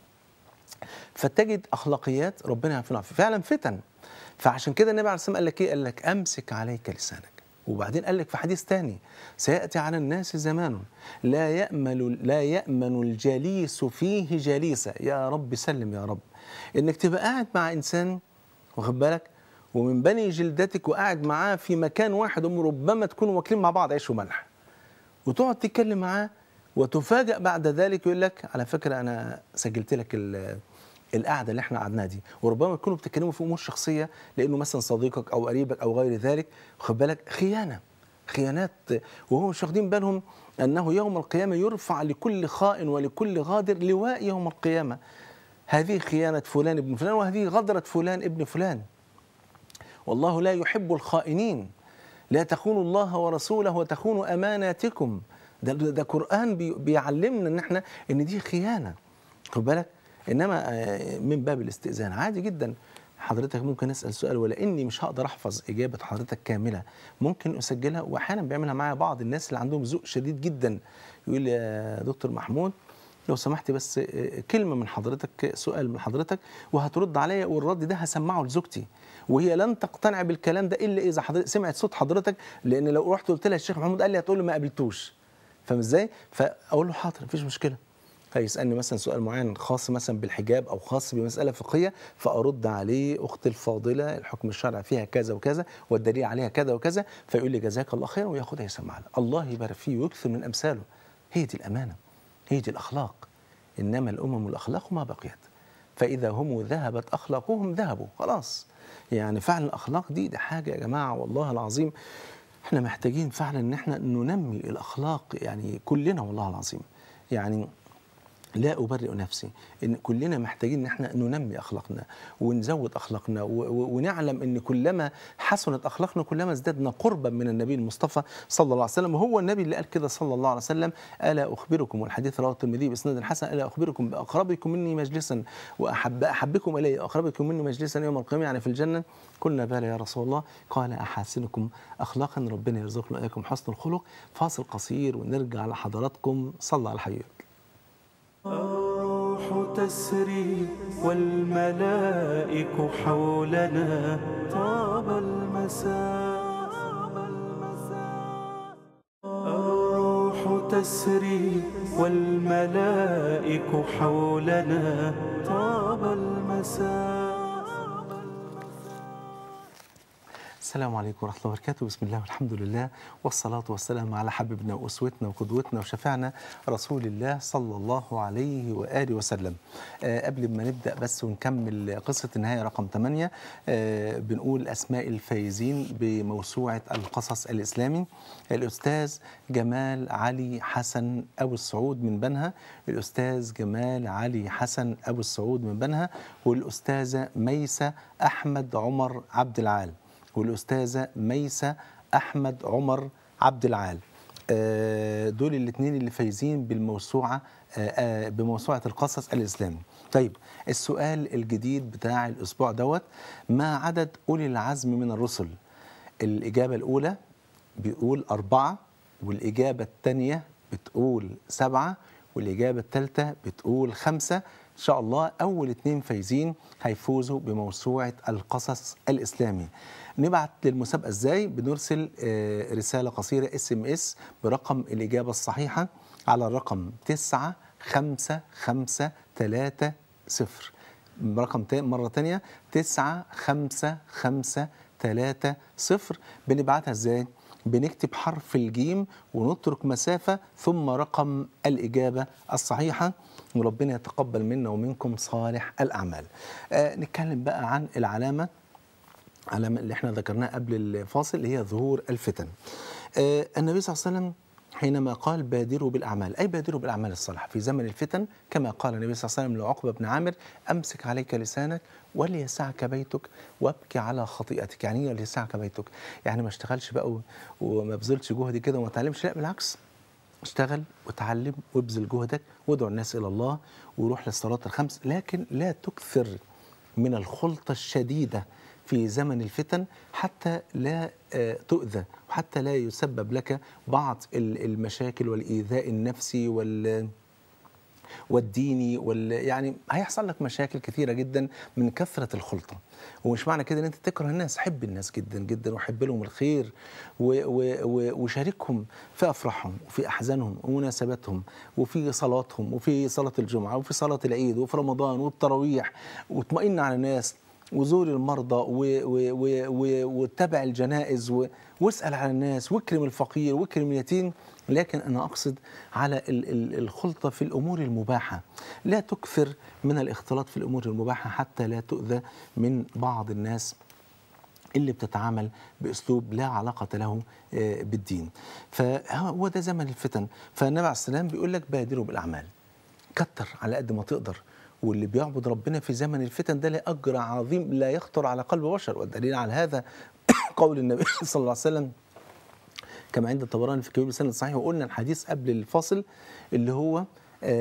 فتجد اخلاقيات ربنا يعافينا ويعافيك. فعلا فتن فعشان كده النبي عليه الصلاه والسلام قال لك ايه؟ قال لك امسك عليك لسانك وبعدين قال لك في حديث ثاني سياتي على الناس زمان لا يامل لا يامن الجليس فيه جليسا يا رب سلم يا رب انك تبقى قاعد مع انسان واخد بالك ومن بني جلدتك وقاعد معاه في مكان واحد هم ربما تكونوا واكلين مع بعض عيش وملح وتقعد تتكلم معاه وتفاجأ بعد ذلك يقول لك على فكرة أنا سجلت لك ال- القعدة اللي احنا قعدناها دي وربما تكونوا بتتكلموا في أمور شخصية لأنه مثلا صديقك أو قريبك أو غير ذلك خد بالك خيانة خيانات وهم مش واخدين بالهم أنه يوم القيامة يرفع لكل خائن ولكل غادر لواء يوم القيامة هذه خيانة فلان ابن فلان وهذه غدرة فلان ابن فلان والله لا يحب الخائنين لا تخونوا الله ورسوله وتخونوا اماناتكم ده ده قران بي بيعلمنا ان احنا ان دي خيانه خد بالك انما آه، من باب الاستئذان عادي جدا حضرتك ممكن اسال سؤال ولا اني مش هقدر احفظ اجابه حضرتك كامله ممكن اسجلها واحيانا بيعملها معايا بعض الناس اللي عندهم ذوق شديد جدا يقول لي يا دكتور محمود لو سمحت بس آه، كلمة من حضرتك سؤال من حضرتك وهترد عليا والرد ده هسمعه لزوجتي وهي لن تقتنع بالكلام ده إلا إذا حضرتك سمعت صوت حضرتك لأن لو رحت قلت لها الشيخ محمود قال لي هتقول له ما قابلتوش فاهم إزاي؟ فأقول له حاضر مفيش مشكلة فيسألني مثلا سؤال معين خاص مثلا بالحجاب أو خاص بمسألة فقهية فأرد عليه أختي الفاضلة الحكم الشرعي فيها كذا وكذا والدليل عليها كذا وكذا فيقول لي جزاك الله خيرا وياخدها يسمع له الله يبارك فيه ويكثر من أمثاله هي دي الأمانة هي دي الأخلاق إنما الأمم الأخلاق ما بقيت فإذا هم ذهبت أخلاقهم ذهبوا خلاص يعني فعلا الأخلاق دي دي حاجة يا جماعة والله العظيم احنا محتاجين فعلا ان احنا ننمي الأخلاق يعني كلنا والله العظيم يعني لا أبرئ نفسي إن كلنا محتاجين إن احنا ننمي أخلاقنا ونزود أخلاقنا و- و- ونعلم إن كلما حسنت أخلاقنا كلما ازددنا قربا من النبي المصطفى صلى الله عليه وسلم وهو النبي اللي قال كده صلى الله عليه وسلم ألا أخبركم والحديث رواه الترمذي بإسناد حسن ألا أخبركم بأقربكم مني مجلسا وأحب أحبكم إلي أقربكم مني مجلسا يوم القيامة يعني في الجنة قلنا بلى يا رسول الله قال أحاسنكم أخلاقا ربنا يرزقنا وإياكم حسن الخلق فاصل قصير ونرجع لحضراتكم صلى على الحبيب الروح تسري والملائك حولنا طاب المساء الروح تسري والملائك حولنا طاب المساء السلام عليكم ورحمة الله وبركاته بسم الله والحمد لله والصلاة والسلام على حبيبنا وأسوتنا وقدوتنا وشفعنا رسول الله صلى الله عليه وآله وسلم آه قبل ما نبدأ بس ونكمل قصة النهاية رقم 8 آه بنقول أسماء الفايزين بموسوعة القصص الإسلامي الأستاذ جمال علي حسن أبو السعود من بنها الأستاذ جمال علي حسن أبو السعود من بنها والأستاذة ميسة أحمد عمر عبد العال والأستاذة ميسة أحمد عمر عبد العال آه، دول الاثنين اللي فايزين بالموسوعة آه، آه، بموسوعة القصص الإسلامي طيب السؤال الجديد بتاع الأسبوع دوت ما عدد أولي العزم من الرسل الإجابة الأولى بيقول أربعة والإجابة الثانية بتقول سبعة والإجابة الثالثة بتقول خمسة إن شاء الله أول اتنين فايزين هيفوزوا بموسوعة القصص الإسلامي نبعت للمسابقة إزاي بنرسل آه، رسالة قصيرة اس ام اس برقم الإجابة الصحيحة على الرقم تسعة خمسة خمسة ثلاثة صفر رقم تا- مرة تانية تسعة خمسة خمسة ثلاثة صفر بنبعتها ازاي؟ بنكتب حرف الجيم ونترك مسافة ثم رقم الإجابة الصحيحة وربنا يتقبل منا ومنكم صالح الأعمال آه نتكلم بقى عن العلامة علامة اللي احنا ذكرناها قبل الفاصل اللي هي ظهور الفتن آه النبي صلى الله عليه وسلم حينما قال بادروا بالأعمال أي بادروا بالأعمال الصالحة في زمن الفتن كما قال النبي صلى الله عليه وسلم لعقبة بن عامر أمسك عليك لسانك وليسعك بيتك وابكي على خطيئتك يعني ايه وليسعك بيتك يعني ما اشتغلش بقى و- وما بذلش جهدي كده وما اتعلمش لا بالعكس اشتغل وتعلم وابذل جهدك وادعو الناس الى الله وروح للصلاه الخمس لكن لا تكثر من الخلطه الشديده في زمن الفتن حتى لا آه، تؤذى وحتى لا يسبب لك بعض ال- المشاكل والايذاء النفسي وال والديني وال يعني هيحصل لك مشاكل كثيره جدا من كثره الخلطه ومش معنى كده ان انت تكره الناس حب الناس جدا جدا وحب لهم الخير و و و وشاركهم في افراحهم وفي احزانهم ومناسباتهم وفي صلاتهم وفي صلاه الجمعه وفي صلاه العيد وفي رمضان والتراويح واطمئن على الناس وزور المرضى و- و- و- و- واتبع الجنائز و- واسال على الناس واكرم الفقير واكرم اليتيم لكن انا اقصد على ال- ال- الخلطه في الامور المباحه لا تكثر من الاختلاط في الامور المباحه حتى لا تؤذى من بعض الناس اللي بتتعامل باسلوب لا علاقه له آه، بالدين فهو ده زمن الفتن فالنبي عليه السلام بيقول لك بادروا بالاعمال كتر على قد ما تقدر واللي بيعبد ربنا في زمن الفتن ده له اجر عظيم لا يخطر على قلب بشر والدليل على هذا قول النبي صلى الله عليه وسلم كما عند الطبراني في كبير بسند صحيح وقلنا الحديث قبل الفاصل اللي هو آه،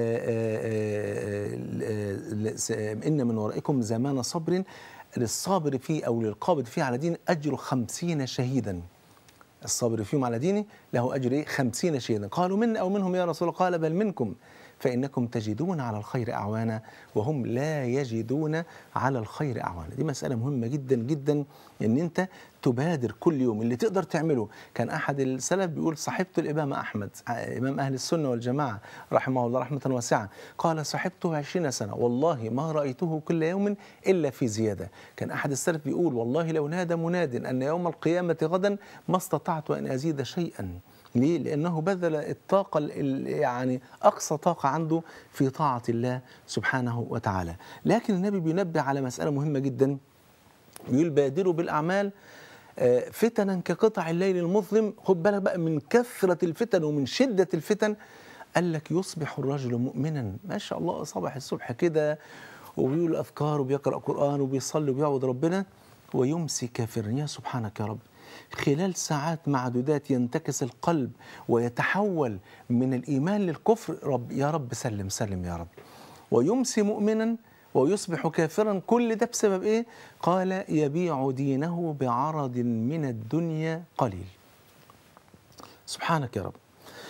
آه، آه، آه، إن من ورائكم زمان صبر للصابر فيه أو للقابض فيه على دين أجر خمسين شهيدا الصابر فيهم على دينه له أجر إيه؟ خمسين شهيدا قالوا من أو منهم يا رسول الله قال بل منكم فإنكم تجدون على الخير أعوانا وهم لا يجدون على الخير أعوانا دي مسألة مهمة جدا جدا إن أنت تبادر كل يوم اللي تقدر تعمله كان أحد السلف بيقول صاحبت الإمام أحمد إمام أهل السنة والجماعة رحمه الله رحمة واسعة قال صاحبته عشرين سنة والله ما رأيته كل يوم إلا في زيادة كان أحد السلف بيقول والله لو نادى مناد أن يوم القيامة غدا ما استطعت أن أزيد شيئا ليه؟ لأنه بذل الطاقة ال- ال- يعني أقصى طاقة عنده في طاعة الله سبحانه وتعالى لكن النبي بينبه على مسألة مهمة جدا بيقول بادروا بالأعمال آه، فتنا كقطع الليل المظلم خد بالك بقى من كثرة الفتن ومن شدة الفتن قال لك يصبح الرجل مؤمنا ما شاء الله صبح الصبح كده وبيقول أذكار وبيقرأ قرآن وبيصلي وبيعبد ربنا ويمسي كافرا يا سبحانك يا رب خلال ساعات معدودات ينتكس القلب ويتحول من الإيمان للكفر رب يا رب سلم سلم يا رب ويمسي مؤمنا ويصبح كافرا كل ده بسبب ايه قال يبيع دينه بعرض من الدنيا قليل سبحانك يا رب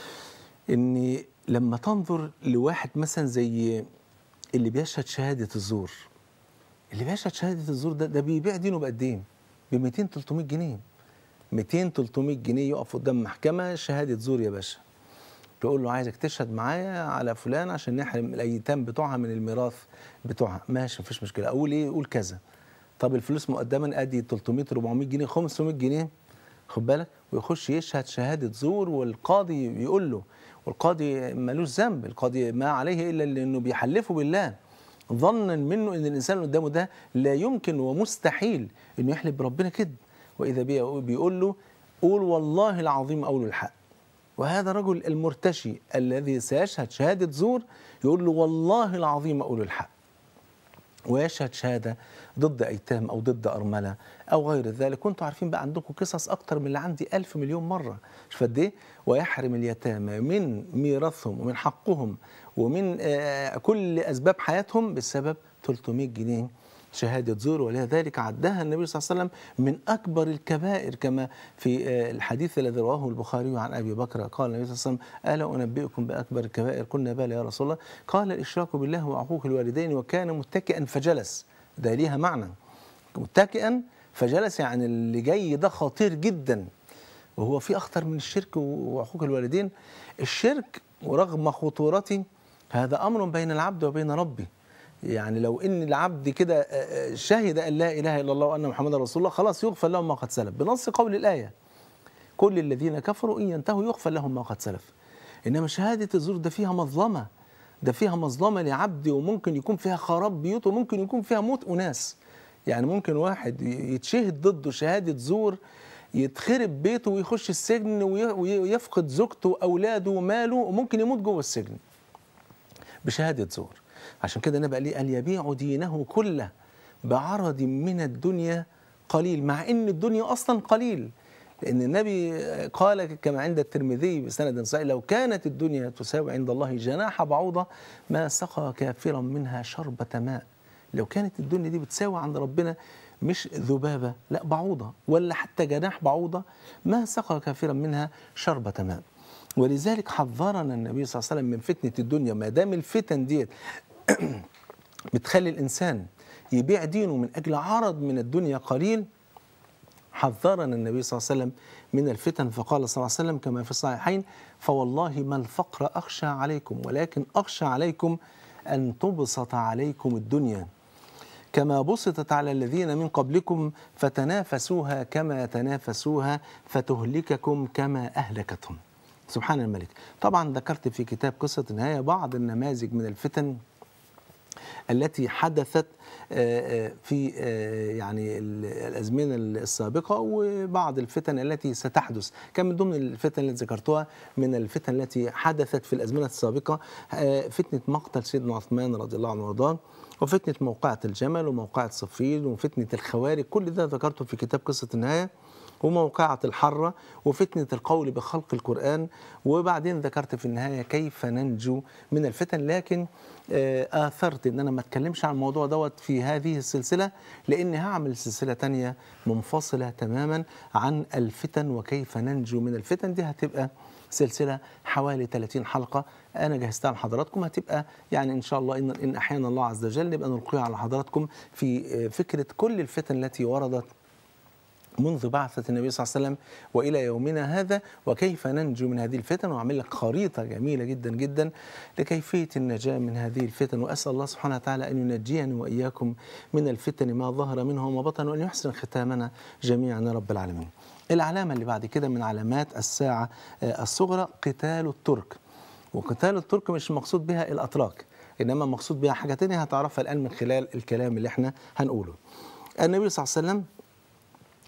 ان لما تنظر لواحد مثلا زي اللي بيشهد شهاده الزور اللي بيشهد شهاده الزور ده ده بيبيع دينه بقد ايه ب 200 300 جنيه 200 300 جنيه يقف قدام محكمه شهاده زور يا باشا تقول له عايزك تشهد معايا على فلان عشان نحرم الايتام بتوعها من الميراث بتوعها ماشي مفيش مشكله اقول ايه قول كذا طب الفلوس مقدما ادي 300 400 جنيه 500 جنيه خد بالك ويخش يشهد شهاده زور والقاضي يقول له والقاضي ملوش ذنب القاضي ما عليه الا انه بيحلفه بالله ظنا منه ان الانسان اللي قدامه ده لا يمكن ومستحيل انه يحلف بربنا كده واذا بي- بيقول له قول والله العظيم اقول الحق وهذا الرجل المرتشي الذي سيشهد شهادة زور يقول له والله العظيم أقول الحق ويشهد شهادة ضد أيتام أو ضد أرملة أو غير ذلك وانتم عارفين بقى عندكم قصص أكتر من اللي عندي ألف مليون مرة مش قد إيه ويحرم اليتامى من ميراثهم ومن حقهم ومن آه كل أسباب حياتهم بسبب 300 جنيه شهادة زور ولذلك عدها النبي صلى الله عليه وسلم من أكبر الكبائر كما في آه، الحديث الذي رواه البخاري عن أبي بكر قال النبي صلى الله عليه وسلم ألا أنبئكم بأكبر الكبائر قلنا بلى يا رسول الله قال الإشراك بالله وعقوق الوالدين وكان متكئا فجلس ده ليها معنى متكئا فجلس يعني اللي جاي ده خطير جدا وهو في أخطر من الشرك وعقوق الوالدين الشرك ورغم خطورته هذا أمر بين العبد وبين ربه يعني لو ان العبد كده آه، آه، شهد ان لا اله الا الله وان محمدا رسول الله خلاص يغفر له ما قد سلف بنص قول الايه كل الذين كفروا ان ينتهوا يغفر لهم ما قد سلف انما شهاده الزور ده فيها مظلمه ده فيها مظلمه لعبد وممكن يكون فيها خراب بيوت وممكن يكون فيها موت اناس يعني ممكن واحد يتشهد ضده شهاده زور يتخرب بيته ويخش السجن وي- ويفقد زوجته واولاده وماله وممكن يموت جوه السجن بشهادة زور عشان كده النبي قال لي قال يبيع دينه كله بعرض من الدنيا قليل مع ان الدنيا اصلا قليل لان النبي قال كما عند الترمذي بسند صحيح لو كانت الدنيا تساوي عند الله جناح بعوضه ما سقى كافرا منها شربة ماء لو كانت الدنيا دي بتساوي عند ربنا مش ذبابة لا بعوضة ولا حتى جناح بعوضة ما سقى كافرا منها شربة ماء ولذلك حذرنا النبي صلى الله عليه وسلم من فتنة الدنيا ما دام الفتن ديت بتخلي الإنسان يبيع دينه من أجل عرض من الدنيا قليل حذرنا النبي صلى الله عليه وسلم من الفتن فقال صلى الله عليه وسلم كما في الصحيحين فوالله ما الفقر أخشى عليكم ولكن أخشى عليكم أن تبسط عليكم الدنيا كما بسطت على الذين من قبلكم فتنافسوها كما تنافسوها فتهلككم كما أهلكتهم سبحان الملك طبعا ذكرت في كتاب قصة النهاية بعض النماذج من الفتن التي حدثت آه، آه، في آه، يعني ال- الازمنه السابقه وبعض الفتن التي ستحدث كان من ضمن الفتن التي ذكرتها من الفتن التي حدثت في الازمنه السابقه آه، فتنه مقتل سيدنا عثمان رضي الله عنه وارضاه وفتنه موقعه الجمل وموقعه صفين وفتنه الخوارج كل ده ذكرته في كتاب قصه النهايه وموقعة الحرة وفتنة القول بخلق القرآن وبعدين ذكرت في النهاية كيف ننجو من الفتن لكن آه، آثرت أن أنا ما أتكلمش عن الموضوع دوت في هذه السلسلة لأني هعمل سلسلة تانية منفصلة تماما عن الفتن وكيف ننجو من الفتن دي هتبقى سلسلة حوالي 30 حلقة أنا جهزتها لحضراتكم هتبقى يعني إن شاء الله إن, إن أحيانا الله عز وجل نبقى نلقيها على حضراتكم في آه، فكرة كل الفتن التي وردت منذ بعثة النبي صلى الله عليه وسلم وإلى يومنا هذا وكيف ننجو من هذه الفتن وأعمل لك خريطة جميلة جدا جدا لكيفية النجاة من هذه الفتن وأسأل الله سبحانه وتعالى أن ينجيني وإياكم من الفتن ما ظهر منها وما بطن وأن يحسن ختامنا جميعا يا رب العالمين العلامة اللي بعد كده من علامات الساعة آه، الصغرى قتال الترك وقتال الترك مش مقصود بها الأتراك إنما مقصود بها حاجة تانية هتعرفها الآن من خلال الكلام اللي احنا هنقوله النبي صلى الله عليه وسلم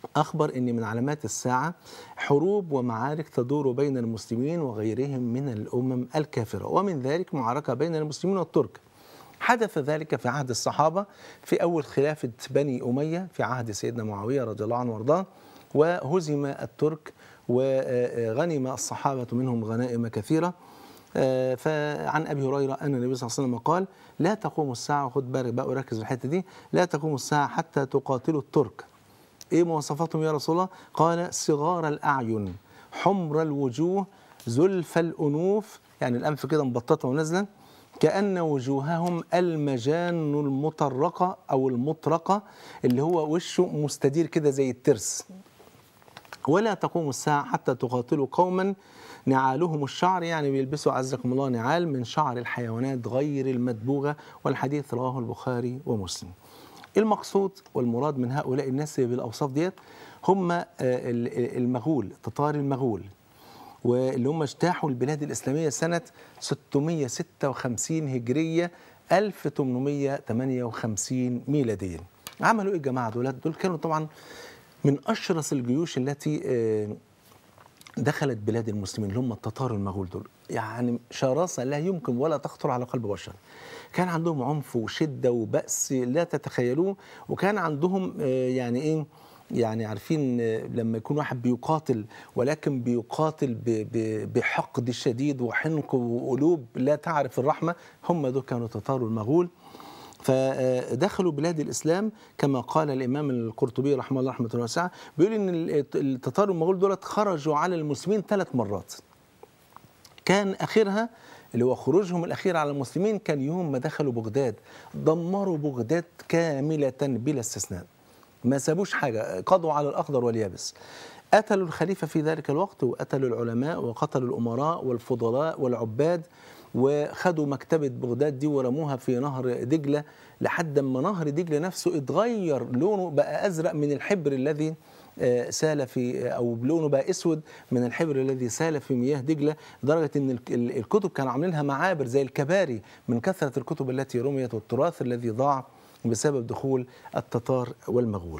أخبر أن من علامات الساعة حروب ومعارك تدور بين المسلمين وغيرهم من الأمم الكافرة ومن ذلك معركة بين المسلمين والترك حدث ذلك في عهد الصحابة في أول خلافة بني أمية في عهد سيدنا معاوية رضي الله عنه وارضاه وهزم الترك وغنم الصحابة منهم غنائم كثيرة آه، فعن ابي هريره ان النبي صلى الله عليه وسلم قال لا تقوم الساعه خد بالك بقى وركز في الحته دي لا تقوم الساعه حتى تقاتلوا الترك ايه مواصفاتهم يا رسول الله قال صغار الاعين حمر الوجوه زلف الانوف يعني الانف كده مبططه ونازله كأن وجوههم المجان المطرقة أو المطرقة اللي هو وشه مستدير كده زي الترس ولا تقوم الساعة حتى تقاتلوا قوما نعالهم الشعر يعني بيلبسوا عزكم الله نعال من شعر الحيوانات غير المدبوغة والحديث رواه البخاري ومسلم المقصود والمراد من هؤلاء الناس اللي بالأوصاف ديت هم آه، ال- المغول تتار المغول واللي هم اجتاحوا البلاد الإسلامية سنة 656 هجرية 1858 ميلاديا عملوا ايه الجماعة دول دول كانوا طبعا من أشرس الجيوش التي آه، دخلت بلاد المسلمين اللي هم التتار المغول دول يعني شراسة لا يمكن ولا تخطر على قلب بشر كان عندهم عنف وشدة وبأس لا تتخيلوه وكان عندهم آه، يعني ايه يعني عارفين آه، لما يكون واحد بيقاتل ولكن بيقاتل ب- ب- بحقد شديد وحنق وقلوب لا تعرف الرحمة هم دول كانوا تتار المغول فدخلوا بلاد الاسلام كما قال الامام القرطبي رحمه الله رحمه الله واسعه بيقول ان التتار المغول دولت خرجوا على المسلمين ثلاث مرات كان اخرها اللي هو خروجهم الاخير على المسلمين كان يوم ما دخلوا بغداد دمروا بغداد كامله بلا استثناء ما سابوش حاجه قضوا على الاخضر واليابس قتلوا الخليفه في ذلك الوقت وقتلوا العلماء وقتلوا الامراء والفضلاء والعباد وخدوا مكتبه بغداد دي ورموها في نهر دجله لحد ما نهر دجله نفسه اتغير لونه بقى ازرق من الحبر الذي آه، سال في او لونه بقى اسود من الحبر الذي سال في مياه دجله لدرجه ان ال- ال- الكتب كانوا عاملينها معابر زي الكباري من كثره الكتب التي رميت والتراث الذي ضاع بسبب دخول التتار والمغول.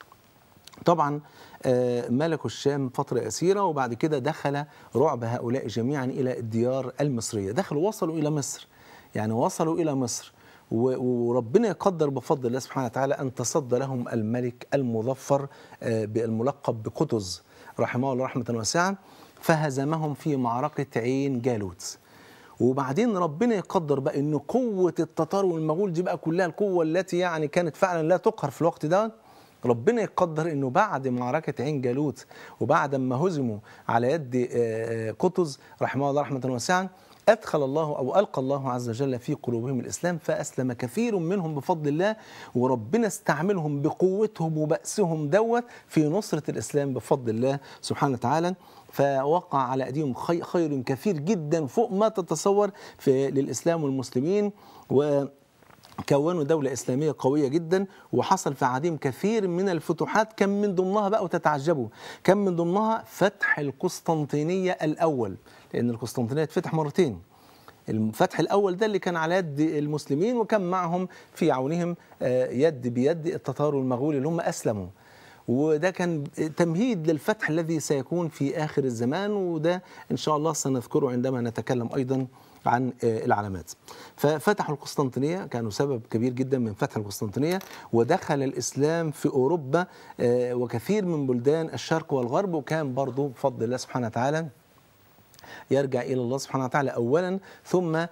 طبعا آه، ملكوا الشام فترة يسيرة وبعد كده دخل رعب هؤلاء جميعا إلى الديار المصرية دخلوا وصلوا إلى مصر يعني وصلوا إلى مصر و- وربنا يقدر بفضل الله سبحانه وتعالى أن تصدى لهم الملك المظفر آه، بالملقب بقطز رحمه الله رحمة واسعة فهزمهم في معركة عين جالوت وبعدين ربنا يقدر بقى ان قوه التتار والمغول دي بقى كلها القوه التي يعني كانت فعلا لا تقهر في الوقت ده ربنا يقدر انه بعد معركه عين جالوت وبعد ما هزموا على يد آه، آه، قطز رحمه الله رحمه واسعه ادخل الله او القى الله عز وجل في قلوبهم الاسلام فاسلم كثير منهم بفضل الله وربنا استعملهم بقوتهم وباسهم دوت في نصره الاسلام بفضل الله سبحانه وتعالى فوقع على ايديهم خي- خير كثير جدا فوق ما تتصور في للاسلام والمسلمين و كونوا دولة إسلامية قوية جدا وحصل في عهدهم كثير من الفتوحات كم من ضمنها بقى وتتعجبوا كم من ضمنها فتح القسطنطينية الأول لأن القسطنطينية اتفتح مرتين الفتح الأول ده اللي كان على يد المسلمين وكان معهم في عونهم آه، يد بيد التتار والمغول اللي هم أسلموا وده كان تمهيد للفتح الذي سيكون في آخر الزمان وده إن شاء الله سنذكره عندما نتكلم أيضا عن آه، العلامات ففتحوا القسطنطينية كانوا سبب كبير جدا من فتح القسطنطينية ودخل الإسلام في أوروبا آه، وكثير من بلدان الشرق والغرب وكان برضو بفضل الله سبحانه وتعالى يرجع إلى الله سبحانه وتعالى أولا ثم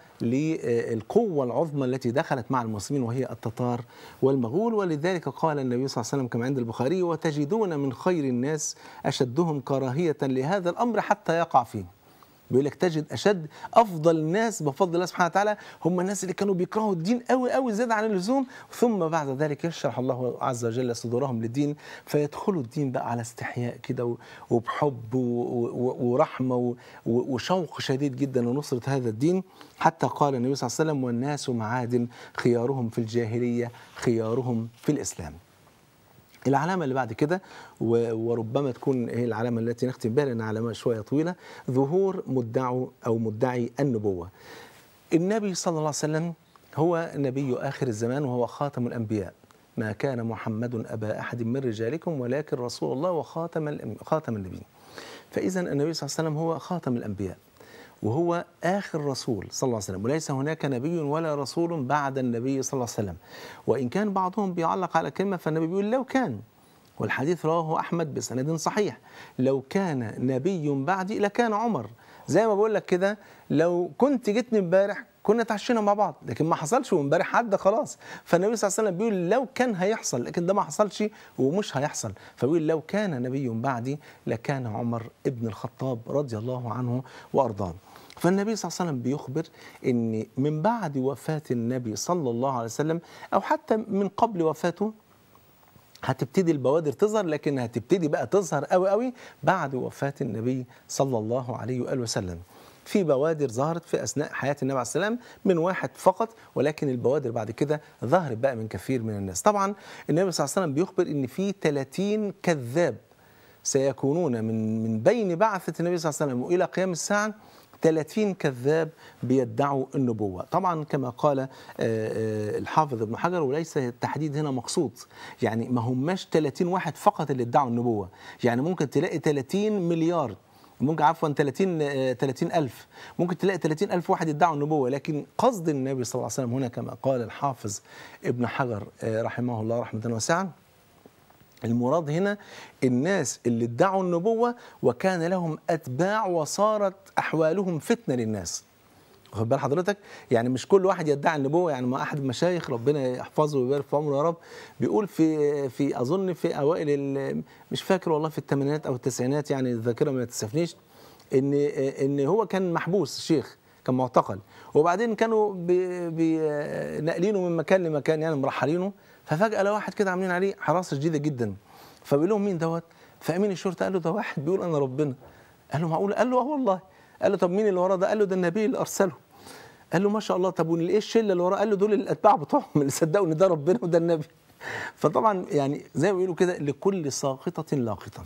للقوة العظمى التي دخلت مع المسلمين وهي التتار والمغول ولذلك قال النبي صلى الله عليه وسلم كما عند البخاري وتجدون من خير الناس أشدهم كراهية لهذا الأمر حتى يقع فيه بيقول لك تجد اشد افضل الناس بفضل الله سبحانه وتعالى هم الناس اللي كانوا بيكرهوا الدين قوي قوي زياده عن اللزوم ثم بعد ذلك يشرح الله عز وجل صدورهم للدين فيدخلوا الدين بقى على استحياء كده و- وبحب و- و- ورحمه و- و- وشوق شديد جدا لنصره هذا الدين حتى قال النبي صلى الله عليه وسلم والناس معادن خيارهم في الجاهليه خيارهم في الاسلام. العلامة اللي بعد كده و- وربما تكون هي العلامة التي نختم بها لأنها علامة شوية طويلة ظهور مدعو أو مدعي النبوة النبي صلى الله عليه وسلم هو نبي آخر الزمان وهو خاتم الأنبياء ما كان محمد أبا أحد من رجالكم ولكن رسول الله وخاتم الأم- خاتم النبيين فإذا النبي صلى الله عليه وسلم هو خاتم الأنبياء وهو آخر رسول صلى الله عليه وسلم وليس هناك نبي ولا رسول بعد النبي صلى الله عليه وسلم وإن كان بعضهم بيعلق على كلمة فالنبي بيقول لو كان والحديث رواه أحمد بسند صحيح لو كان نبي بعدي لكان عمر زي ما بقول لك كده لو كنت جيتني امبارح كنا اتعشينا مع بعض لكن ما حصلش وامبارح عدى خلاص فالنبي صلى الله عليه وسلم بيقول لو كان هيحصل لكن ده ما حصلش ومش هيحصل فبيقول لو كان نبي بعدي لكان عمر ابن الخطاب رضي الله عنه وارضاه فالنبي صلى الله عليه وسلم بيخبر ان من بعد وفاه النبي صلى الله عليه وسلم او حتى من قبل وفاته هتبتدي البوادر تظهر لكن هتبتدي بقى تظهر قوي قوي بعد وفاة النبي صلى الله عليه وآله وسلم في بوادر ظهرت في أثناء حياة النبي عليه السلام من واحد فقط ولكن البوادر بعد كده ظهرت بقى من كثير من الناس طبعا النبي صلى الله عليه وسلم بيخبر إن في 30 كذاب سيكونون من من بين بعثة النبي صلى الله عليه وسلم وإلى قيام الساعة 30 كذاب بيدعوا النبوة طبعا كما قال آه، آه، الحافظ ابن حجر وليس التحديد هنا مقصود يعني ما هماش 30 واحد فقط اللي ادعوا النبوة يعني ممكن تلاقي 30 مليار ممكن عفوا 30 آه، 30 ألف ممكن تلاقي 30 ألف واحد يدعوا النبوة لكن قصد النبي صلى الله عليه وسلم هنا كما قال الحافظ ابن حجر آه، رحمه الله رحمة واسعة المراد هنا الناس اللي ادعوا النبوة وكان لهم أتباع وصارت أحوالهم فتنة للناس واخد بال حضرتك يعني مش كل واحد يدعي النبوة يعني ما أحد المشايخ ربنا يحفظه ويبارك في عمره يا رب بيقول في في أظن في أوائل ال- مش فاكر والله في الثمانينات أو التسعينات يعني الذاكرة ما تسفنيش إن إن هو كان محبوس شيخ كان معتقل وبعدين كانوا بي بي ناقلينه من مكان لمكان يعني مرحلينه ففجأة لقى واحد كده عاملين عليه حراسة شديدة جدا فبيقول لهم مين دوت فأمين الشرطة قال له ده واحد بيقول أنا ربنا قال له معقول قال له اه والله قال له طب مين اللي وراه ده قال له ده النبي اللي أرسله قال له ما شاء الله طب وايه الشله اللي وراه قال له دول الاتباع بتوعهم اللي صدقوا ان ده ربنا وده النبي فطبعا يعني زي ما بيقولوا كده لكل ساقطه لاقطه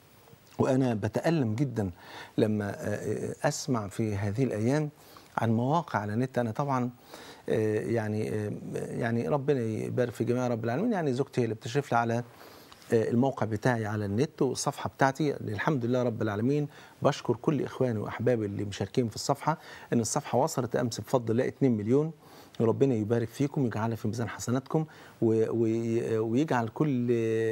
وانا بتالم جدا لما آه، اسمع في هذه الايام عن مواقع على النت انا طبعا آه، يعني آه، يعني ربنا يبارك في جميع رب العالمين يعني زوجتي هي اللي بتشرف لي على آه، الموقع بتاعي على النت والصفحه بتاعتي الحمد لله رب العالمين بشكر كل اخواني واحبابي اللي مشاركين في الصفحه ان الصفحه وصلت امس بفضل الله 2 مليون وربنا يبارك فيكم ويجعلها في ميزان حسناتكم و- و- ويجعل كل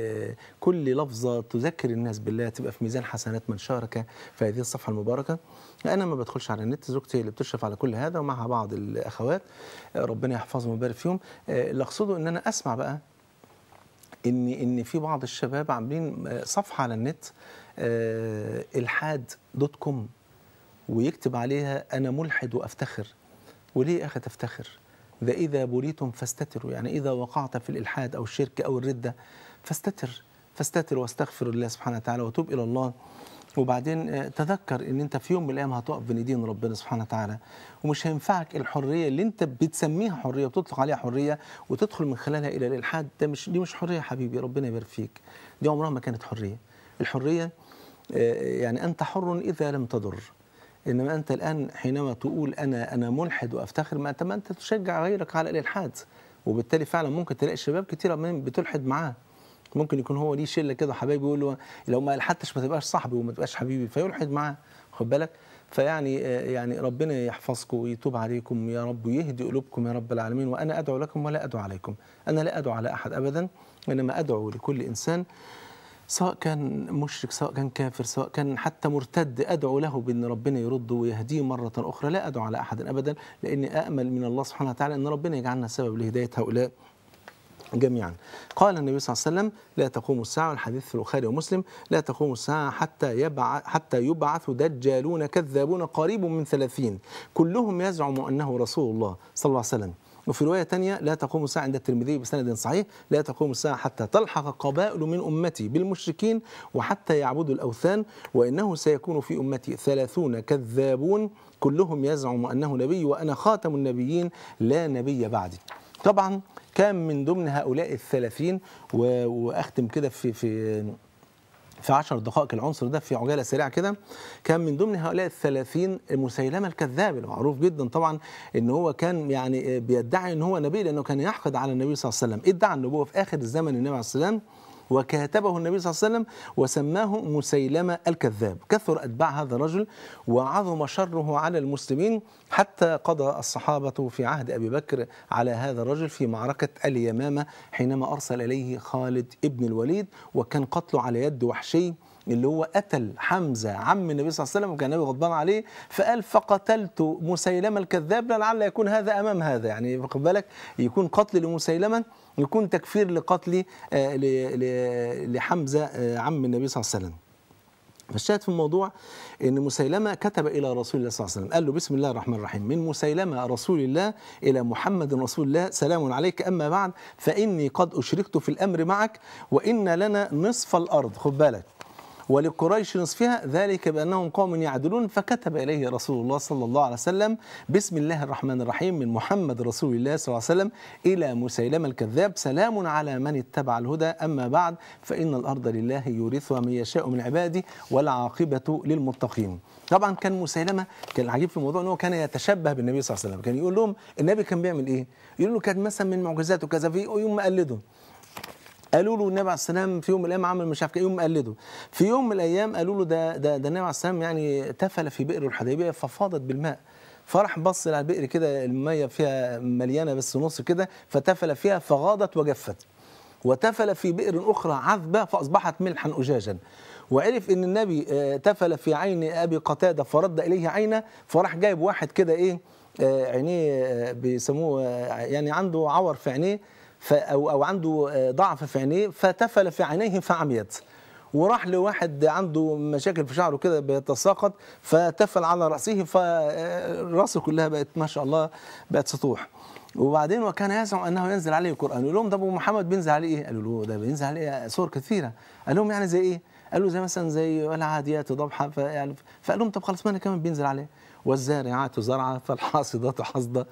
كل لفظه تذكر الناس بالله تبقى في ميزان حسنات من شارك في هذه الصفحه المباركه. انا ما بدخلش على النت زوجتي هي اللي بتشرف على كل هذا ومعها بعض الاخوات ربنا يحفظهم ويبارك فيهم. اللي اقصده ان انا اسمع بقى ان ان في بعض الشباب عاملين صفحه على النت آه، الحاد دوت كوم ويكتب عليها انا ملحد وافتخر وليه يا اخي تفتخر ده اذا بليتم فاستتروا يعني اذا وقعت في الالحاد او الشرك او الرده فاستتر فاستتر واستغفر الله سبحانه وتعالى وتوب الى الله وبعدين آه، تذكر ان انت في يوم من الايام هتقف بين ايدين ربنا سبحانه وتعالى ومش هينفعك الحريه اللي انت بتسميها حريه وتطلق عليها حريه وتدخل من خلالها الى الالحاد ده مش دي مش حريه يا حبيبي ربنا يبارك فيك دي عمرها ما كانت حريه الحريه آه، يعني انت حر اذا لم تضر انما انت الان حينما تقول انا انا ملحد وافتخر ما انت ما انت تشجع غيرك على الالحاد وبالتالي فعلا ممكن تلاقي شباب كتير من بتلحد معاه ممكن يكون هو ليه شله كده حبايبي يقول له لو ما الحدتش ما تبقاش صاحبي وما تبقاش حبيبي فيلحد معاه خد بالك فيعني آه، يعني ربنا يحفظكم ويتوب عليكم يا رب ويهدي قلوبكم يا رب العالمين وانا ادعو لكم ولا ادعو عليكم انا لا ادعو على احد ابدا انما ادعو لكل انسان سواء كان مشرك سواء كان كافر سواء كان حتى مرتد ادعو له بان ربنا يرده ويهديه مره اخرى لا ادعو على احد ابدا لاني امل من الله سبحانه وتعالى ان ربنا يجعلنا سبب لهدايه هؤلاء جميعا قال النبي صلى الله عليه وسلم لا تقوم الساعة الحديث في البخاري ومسلم لا تقوم الساعة حتى يبعث حتى يبعث دجالون كذابون قريب من ثلاثين كلهم يزعم أنه رسول الله صلى الله عليه وسلم وفي رواية تانية لا تقوم الساعة عند الترمذي بسند صحيح لا تقوم الساعة حتى تلحق قبائل من أمتي بالمشركين وحتى يعبدوا الأوثان وإنه سيكون في أمتي ثلاثون كذابون كلهم يزعم أنه نبي وأنا خاتم النبيين لا نبي بعدي طبعا كان من ضمن هؤلاء الثلاثين و- واختم كده في في في عشر دقائق العنصر ده في عجاله سريعه كده كان من ضمن هؤلاء الثلاثين مسيلمه الكذاب المعروف جدا طبعا ان هو كان يعني بيدعي ان هو نبي لانه كان يحقد على النبي صلى الله عليه وسلم ادعى النبوه في اخر الزمن النبي عليه الصلاه والسلام وكاتبه النبي صلى الله عليه وسلم وسماه مسيلمة الكذاب كثر أتباع هذا الرجل وعظم شره على المسلمين حتى قضى الصحابة في عهد أبي بكر على هذا الرجل في معركة اليمامة حينما أرسل إليه خالد ابن الوليد وكان قتله على يد وحشي اللي هو قتل حمزة عم النبي صلى الله عليه وسلم وكان النبي غضبان عليه فقال فقتلت مسيلمة الكذاب لعل يكون هذا أمام هذا يعني واخد بالك يكون قتل لمسيلمة يكون تكفير لقتل آه، ل- ل- لحمزة آه، عم النبي صلى الله عليه وسلم فالشاهد في الموضوع ان مسيلمه كتب الى رسول الله صلى الله عليه وسلم قال له بسم الله الرحمن الرحيم من مسيلمه رسول الله الى محمد رسول الله سلام عليك اما بعد فاني قد اشركت في الامر معك وان لنا نصف الارض خد بالك ولقريش نصفها ذلك بانهم قوم يعدلون فكتب اليه رسول الله صلى الله عليه وسلم بسم الله الرحمن الرحيم من محمد رسول الله صلى الله عليه وسلم الى مسيلمه الكذاب سلام على من اتبع الهدى اما بعد فان الارض لله يورثها من يشاء من عباده والعاقبه للمتقين. طبعا كان مسيلمه كان العجيب في الموضوع ان هو كان يتشبه بالنبي صلى الله عليه وسلم كان يقول لهم النبي كان بيعمل ايه؟ يقول له كان مثلا من معجزاته كذا في يوم مقلده قالوا له النبي عليه السلام في يوم من الايام عمل مش عارف إيه، يوم قلده في يوم من الايام قالوا له ده ده ده النبي عليه السلام يعني تفل في بئر الحديبيه ففاضت بالماء فراح بص على البئر كده الميه فيها مليانه بس نص كده فتفل فيها فغاضت وجفت وتفل في بئر اخرى عذبه فاصبحت ملحا اجاجا وعرف ان النبي آه، تفل في عين ابي قتاده فرد اليه عينه فراح جايب واحد كده ايه آه، عينيه آه، بيسموه آه، يعني عنده عور في عينيه ف- او او عنده آه، ضعف في عينيه فتفل في عينيه فعميت وراح لواحد عنده مشاكل في شعره كده بيتساقط فتفل على راسه فراسه كلها بقت ما شاء الله بقت سطوح وبعدين وكان يزعم انه ينزل عليه القران يقول لهم طب محمد بينزل عليه ايه؟ قالوا له ده بينزل عليه سور كثيره قال لهم يعني زي ايه؟ قال له زي مثلا زي والعاديات ضبحا فيعني فقال لهم طب خلاص ما انا كمان بينزل عليه والزارعات زرعا فالحاصدات حصدا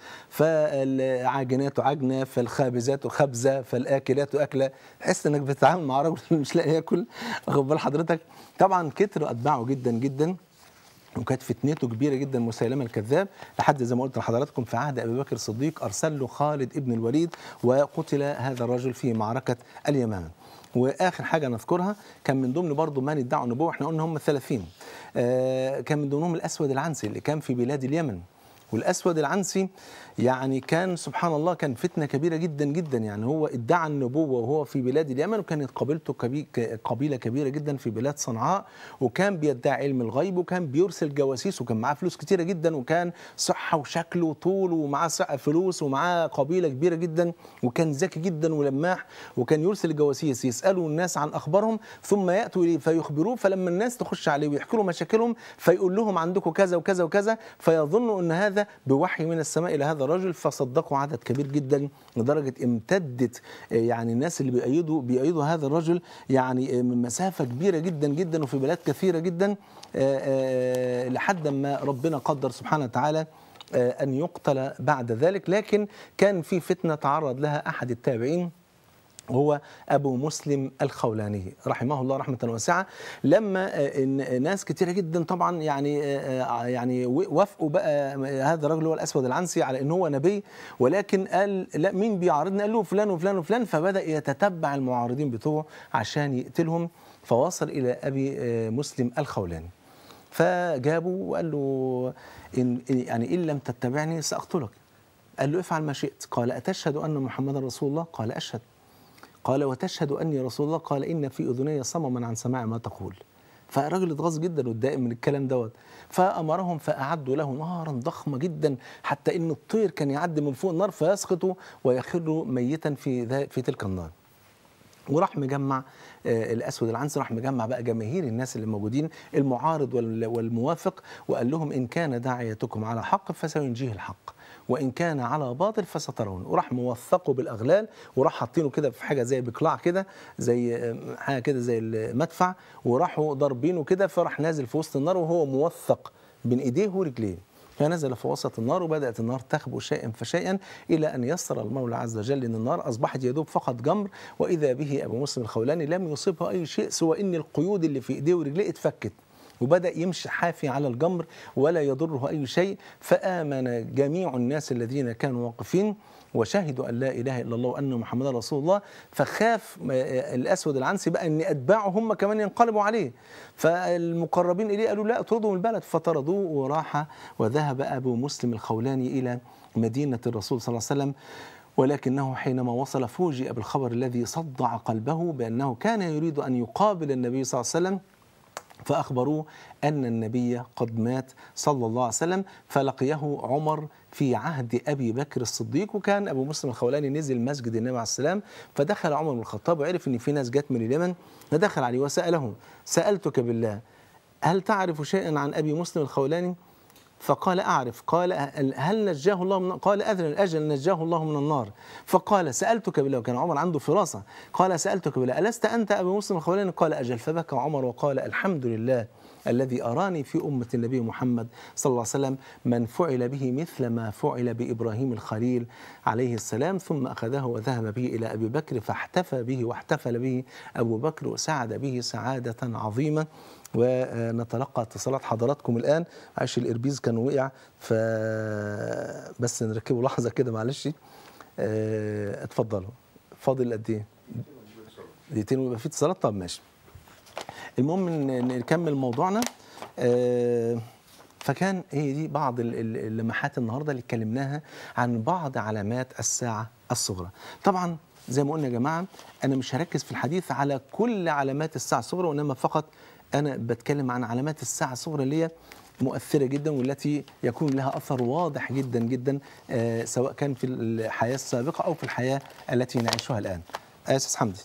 فالعاجنات عجنه فالخابزات خبزه فالاكلات اكله تحس انك بتتعامل مع رجل مش لاقي ياكل واخد بال حضرتك طبعا كتر اتباعه جدا جدا وكانت فتنته كبيره جدا مسيلمه الكذاب لحد زي ما قلت لحضراتكم في عهد ابي بكر الصديق ارسل له خالد ابن الوليد وقتل هذا الرجل في معركه اليمامه. واخر حاجه نذكرها كان من ضمن برضه من ادعوا النبوه احنا قلنا هم 30 آه كان من ضمنهم الاسود العنسي اللي كان في بلاد اليمن والاسود العنسي يعني كان سبحان الله كان فتنه كبيره جدا جدا يعني هو ادعى النبوه وهو في بلاد اليمن وكانت قبيلته كبي- ك- قبيله كبيره جدا في بلاد صنعاء وكان بيدعي علم الغيب وكان بيرسل جواسيس وكان معاه فلوس كتيره جدا وكان صحه وشكل وطول ومعاه صح- فلوس ومعاه قبيله كبيره جدا وكان ذكي جدا ولماح وكان يرسل الجواسيس يسالوا الناس عن اخبارهم ثم ياتوا اليه فيخبروه فلما الناس تخش عليه ويحكوا له مشاكلهم فيقول لهم عندكم كذا وكذا وكذا فيظنوا ان هذا بوحي من السماء الى هذا الرجل فصدقوا عدد كبير جدا لدرجه امتدت آه، يعني الناس اللي بيأيدوا بيأيدوا هذا الرجل يعني آه، من مسافه كبيره جدا جدا وفي بلاد كثيره جدا آه، آه، لحد ما ربنا قدر سبحانه وتعالى آه، ان يقتل بعد ذلك لكن كان في فتنه تعرض لها احد التابعين هو ابو مسلم الخولاني رحمه الله رحمه واسعه لما آه، إن ناس كتيره جدا طبعا يعني آه، آه، يعني وافقوا بقى هذا الرجل هو الاسود العنسي على ان هو نبي ولكن قال لا مين بيعارضنا قال له فلان وفلان وفلان فبدا يتتبع المعارضين بتوعه عشان يقتلهم فوصل الى ابي آه، مسلم الخولاني فجابه وقال له إن يعني ان لم تتبعني ساقتلك قال له افعل ما شئت قال اتشهد ان محمدا رسول الله قال اشهد قال وتشهد اني رسول الله قال ان في اذني صمما عن سماع ما تقول فالراجل اتغاظ جدا واتضايق من الكلام دوت فامرهم فاعدوا له نارا ضخمه جدا حتى ان الطير كان يعدي من فوق النار فيسقط ويخر ميتا في ذا- في تلك النار وراح مجمع آه، الاسود العنسي راح مجمع بقى جماهير الناس اللي موجودين المعارض وال- والموافق وقال لهم ان كان داعيتكم على حق فسينجيه الحق وان كان على باطل فسترون وراح موثقه بالاغلال وراح حاطينه كده في حاجه زي بقلاع كده زي آه، حاجه كده زي المدفع وراحوا ضاربينه كده فراح نازل في وسط النار وهو موثق بين ايديه ورجليه فنزل في وسط النار وبدات النار تخبو شيئا فشيئا الى ان يسر المولى عز وجل ان النار اصبحت يدوب فقط جمر واذا به ابو مسلم الخولاني لم يصبه اي شيء سوى ان القيود اللي في ايديه ورجليه اتفكت وبدأ يمشي حافي على الجمر ولا يضره أي شيء فآمن جميع الناس الذين كانوا واقفين وشهدوا أن لا إله إلا الله وأن محمدا رسول الله فخاف آه، الأسود العنسي بقى أن أتباعه هم كمان ينقلبوا عليه فالمقربين إليه قالوا لا اطردوا من البلد فطردوه وراح وذهب أبو مسلم الخولاني إلى مدينة الرسول صلى الله عليه وسلم ولكنه حينما وصل فوجئ بالخبر الذي صدع قلبه بأنه كان يريد أن يقابل النبي صلى الله عليه وسلم فأخبروه أن النبي قد مات صلى الله عليه وسلم فلقيه عمر في عهد أبي بكر الصديق وكان أبو مسلم الخولاني نزل مسجد النبي عليه السلام فدخل عمر بن الخطاب وعرف أن في ناس جت من اليمن فدخل عليه وسأله سألتك بالله هل تعرف شيئا عن أبي مسلم الخولاني فقال أعرف قال هل نجاه الله من قال أذن الأجل نجاه الله من النار فقال سألتك بالله وكان عمر عنده فراسة قال سألتك بالله ألست أنت أبو مسلم الخولاني قال أجل فبكى عمر وقال الحمد لله الذي أراني في أمة النبي محمد صلى الله عليه وسلم من فعل به مثل ما فعل بإبراهيم الخليل عليه السلام ثم أخذه وذهب به إلى أبي بكر فاحتفى به واحتفل به أبو بكر وسعد به سعادة عظيمة ونتلقى اتصالات حضراتكم الآن عاش الإربيز كان وقع ف بس نركبه لحظة كده معلش اه، اتفضلوا فاضل قد ايه؟ دقيقتين ويبقى في اتصالات طب ماشي المهم ان نكمل موضوعنا آه، فكان هي دي بعض ال- ال- اللمحات النهارده اللي اتكلمناها عن بعض علامات الساعه الصغرى طبعا زي ما قلنا يا جماعه انا مش هركز في الحديث على كل علامات الساعه الصغرى وانما فقط انا بتكلم عن علامات الساعه الصغرى اللي هي مؤثره جدا والتي يكون لها اثر واضح جدا جدا آه، سواء كان في الحياه السابقه او في الحياه التي نعيشها الان آه، استاذ حمدي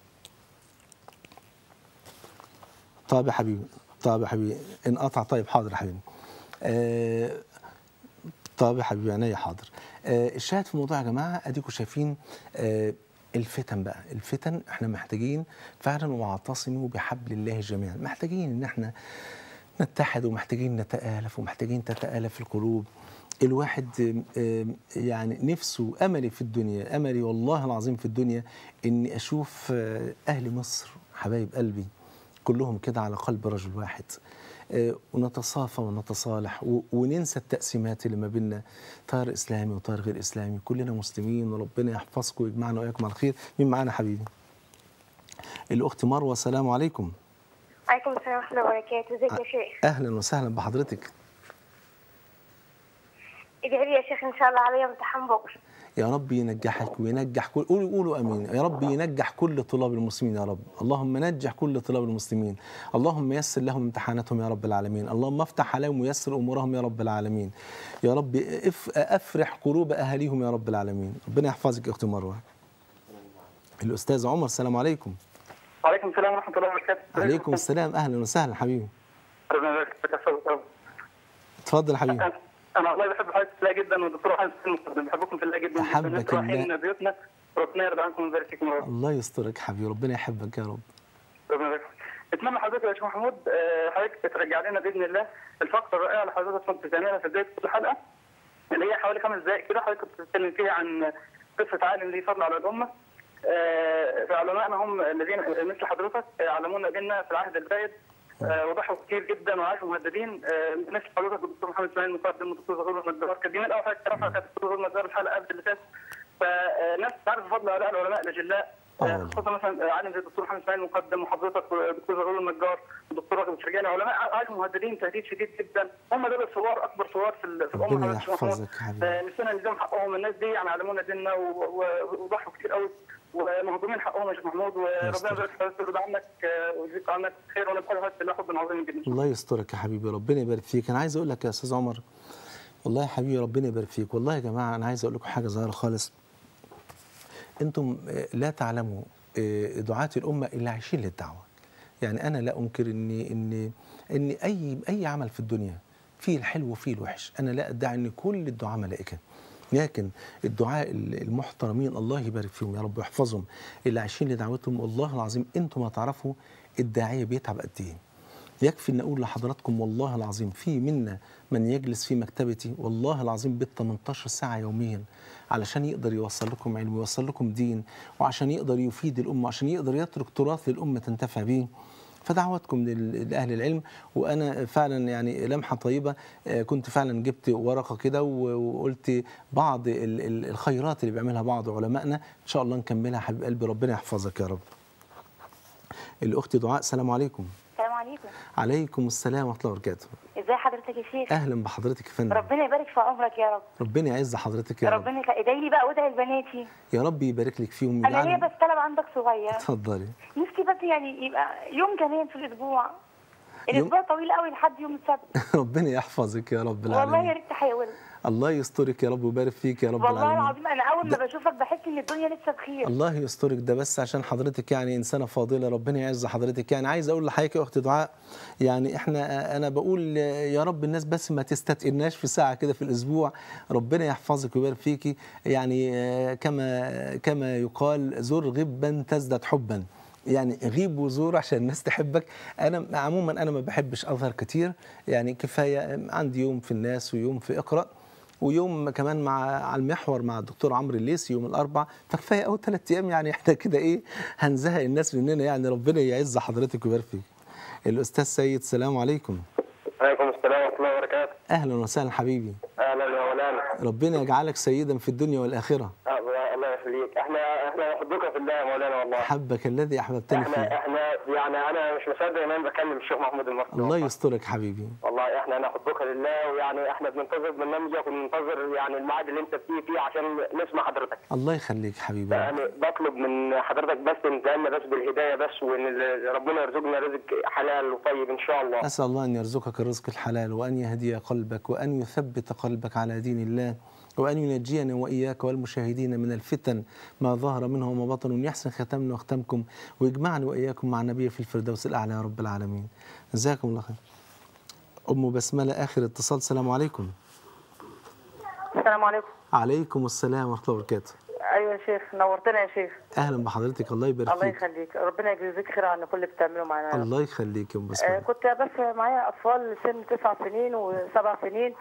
طيب يا حبيبي طيب يا حبيبي انقطع طيب حاضر يا حبيبي آه طيب يا حبيبي عينيا حاضر آه الشاهد في الموضوع يا جماعه اديكم شايفين آه الفتن بقى الفتن احنا محتاجين فعلا واعتصموا بحبل الله جميعا محتاجين ان احنا نتحد ومحتاجين نتآلف ومحتاجين تتآلف القلوب الواحد آم، آم، يعني نفسه أملي في الدنيا أملي والله العظيم في الدنيا إني أشوف آه، أهل مصر حبايب قلبي كلهم كده على قلب رجل واحد آه، ونتصافى ونتصالح و- وننسى التقسيمات اللي ما بيننا طار إسلامي وطار غير إسلامي كلنا مسلمين وربنا يحفظكم ويجمعنا وإياكم على الخير مين معانا حبيبي الأخت مروة السلام عليكم عليكم السلام ورحمة الله وبركاته، ازيك يا شيخ؟ أهلا وسهلا بحضرتك ادعي لي يا شيخ إن شاء الله عليا امتحان بكرة. يا رب ينجحك وينجح كل قولوا قولوا امين يا رب ينجح كل طلاب المسلمين يا رب اللهم نجح كل طلاب المسلمين اللهم يسر لهم امتحاناتهم يا رب العالمين اللهم افتح عليهم ويسر امورهم يا رب العالمين يا رب اف افرح قلوب اهاليهم يا رب العالمين ربنا يحفظك يا اختي مروه الاستاذ عمر السلام عليكم وعليكم السلام ورحمة الله وبركاته. عليكم السلام اهلا وسهلا حبيبي ربنا يبارك فيك يا أستاذ أبو. اتفضل يا حبيبي أنا- أنا والله بحب حضرتك في الله جدا والدكتور حازم المقدم بحبكم في الله جدا أحبك جدا. أنتوا رايحين الله. بيوتنا ربنا يرضى عنكم ويبارك فيكم يا رب. الله يسترك حبيبي ربنا يحبك يا رب ربنا يبارك فيك. اتمنى حضرتك يا شيخ محمود آه، حضرتك ترجع لنا باذن الله الفقره الرائعه اللي حضرتك كنت بتعملها في بدايه كل حلقه اللي هي حوالي خمس دقائق كده حضرتك كنت بتتكلم فيها عن قصه عالم ليه فضل على الامه آه، فعلمائنا هم الذين مثل حضرتك آه، علمونا ديننا في العهد البائد آه، وضحوا كتير جدا وعاشوا مهددين آه، مثل حضرتك والدكتور محمد اسماعيل المقدم والدكتور زغلول النجار كانت دي من اول حاجه رفع كانت الدكتور زغلول النجار الحلقه قبل اللي فاتت فالناس تعرف فضل هؤلاء العلماء الاجلاء آه آه، والله. خصوصا مثلا عالم زي الدكتور محمد اسماعيل المقدم وحضرتك والدكتور زغلول النجار والدكتور راغب الشرجاني علماء عاشوا مهددين تهديد شديد جدا هم دول الثوار اكبر ثوار في ال- في الامه ربنا حضرتك يا شيخ محمود. يحفظك يا حبيبي. آه، نفسنا نديهم حقهم الناس دي يعني علمونا ديننا و- و- وضحوا كتير قوي ومهضومين حقهم يا شيخ محمود وربنا يستر. يبارك في حضرتك ويرضى عنك آه، ويجزيك عنك خير ونسال حضرتك الله حب عظيم جدا الله يسترك يا حبيبي ربنا يبارك فيك انا عايز اقول لك يا استاذ عمر والله يا حبيبي ربنا يبارك فيك والله يا جماعه انا عايز اقول لكم حاجه صغيره خالص انتم آه، لا تعلموا آه، دعاة الامه الا عايشين للدعوه يعني انا لا انكر ان ان ان اي اي عمل في الدنيا فيه الحلو وفيه الوحش انا لا ادعي ان كل الدعاء ملائكه لكن الدعاء المحترمين الله يبارك فيهم يا رب ويحفظهم اللي عايشين لدعوتهم والله العظيم انتم ما تعرفوا الداعيه بيتعب قد ايه يكفي ان اقول لحضراتكم والله العظيم في منا من يجلس في مكتبتي والله العظيم بال 18 ساعه يوميا علشان يقدر يوصل لكم علم ويوصل لكم دين وعشان يقدر يفيد الامه وعشان يقدر يترك تراث للامه تنتفع به فدعواتكم لل- لاهل العلم وانا فعلا يعني لمحه طيبه آه، كنت فعلا جبت ورقه كده و- وقلت بعض ال- ال- الخيرات اللي بيعملها بعض علمائنا ان شاء الله نكملها حبيب قلبي ربنا يحفظك يا رب. الاخت دعاء السلام عليكم. السلام عليكم عليكم السلام ورحمه الله وبركاته. ازي حضرتك يا شيخ اهلا بحضرتك يا فندم. ربنا يبارك في عمرك يا رب ربنا يعز حضرتك يا رب. ربنا يخ- ادعي لي بقى وادعي لبناتي يا رب يبارك لك فيهم انا ليا ويجعل بس طلب عندك صغير اتفضلي. نفسي بس يعني يبقى يوم كمان في الاسبوع يوم- الاسبوع طويل قوي لحد يوم السبت ربنا يحفظك يا رب والله يا العالمين. ريت تحاول الله يسترك يا رب ويبارك فيك يا رب والله العالمين. العظيم انا اول ما ده- بشوفك بحس ان الدنيا لسه بخير الله يسترك ده بس عشان حضرتك يعني انسانه فاضله ربنا يعز حضرتك يعني عايز اقول لحضرتك يا اخت دعاء يعني احنا انا بقول يا رب الناس بس ما تستثقلناش في ساعه كده في الاسبوع ربنا يحفظك ويبارك فيكي يعني آه، كما كما يقال زر غبا تزداد حبا يعني غيب وزور عشان الناس تحبك انا عموما انا ما بحبش اظهر كتير يعني كفايه عندي يوم في الناس ويوم في اقرا ويوم كمان مع على المحور مع الدكتور عمرو الليثي يوم الاربع فكفايه اول ثلاث ايام يعني احنا كده ايه هنزهق الناس مننا يعني ربنا يعز حضرتك ويبارك فيك. الاستاذ سيد السلام عليكم. عليكم السلام ورحمه الله وبركاته اهلا وسهلا حبيبي. اهلا يا مولانا ربنا يجعلك سيدا في الدنيا والاخره. الله الله يخليك احنا احنا نحبك في الله يا مولانا والله حبك الذي احببتني احنا فيه. احنا يعني انا مش مصدق ان انا بكلم الشيخ محمود المصري الله والله. يسترك حبيبي. والله احنا نحبك لله ويعني احنا بننتظر برنامجك وننتظر يعني الميعاد اللي انت فيه فيه عشان نسمع حضرتك الله يخليك حبيبي. يعني بطلب من حضرتك بس ان تهلنا بس بالهدايه بس وان ال- ربنا يرزقنا رزق حلال وطيب ان شاء الله أسأل الله أن يرزقك الرزق الحلال وأن يهدي قلبك وأن يثبت قلبك على دين الله وأن ينجينا وإياك والمشاهدين من الفتن ما ظهر منها وما بطن وأن يحسن ختمنا وختمكم ويجمعنا وإياكم مع النبي في الفردوس الأعلى يا رب العالمين جزاكم الله خير أم بسملة آخر اتصال السلام عليكم السلام عليكم عليكم السلام ورحمة الله وبركاته ايوه يا شيخ نورتنا يا شيخ أهلا بحضرتك الله يبارك الله فيك يخليك ربنا يجزيك خير عن كل اللي بتعمله معانا يا رب. الله يخليك يا أم آه، بسملة كنت بس معايا اطفال سن تسع سنين وسبع سنين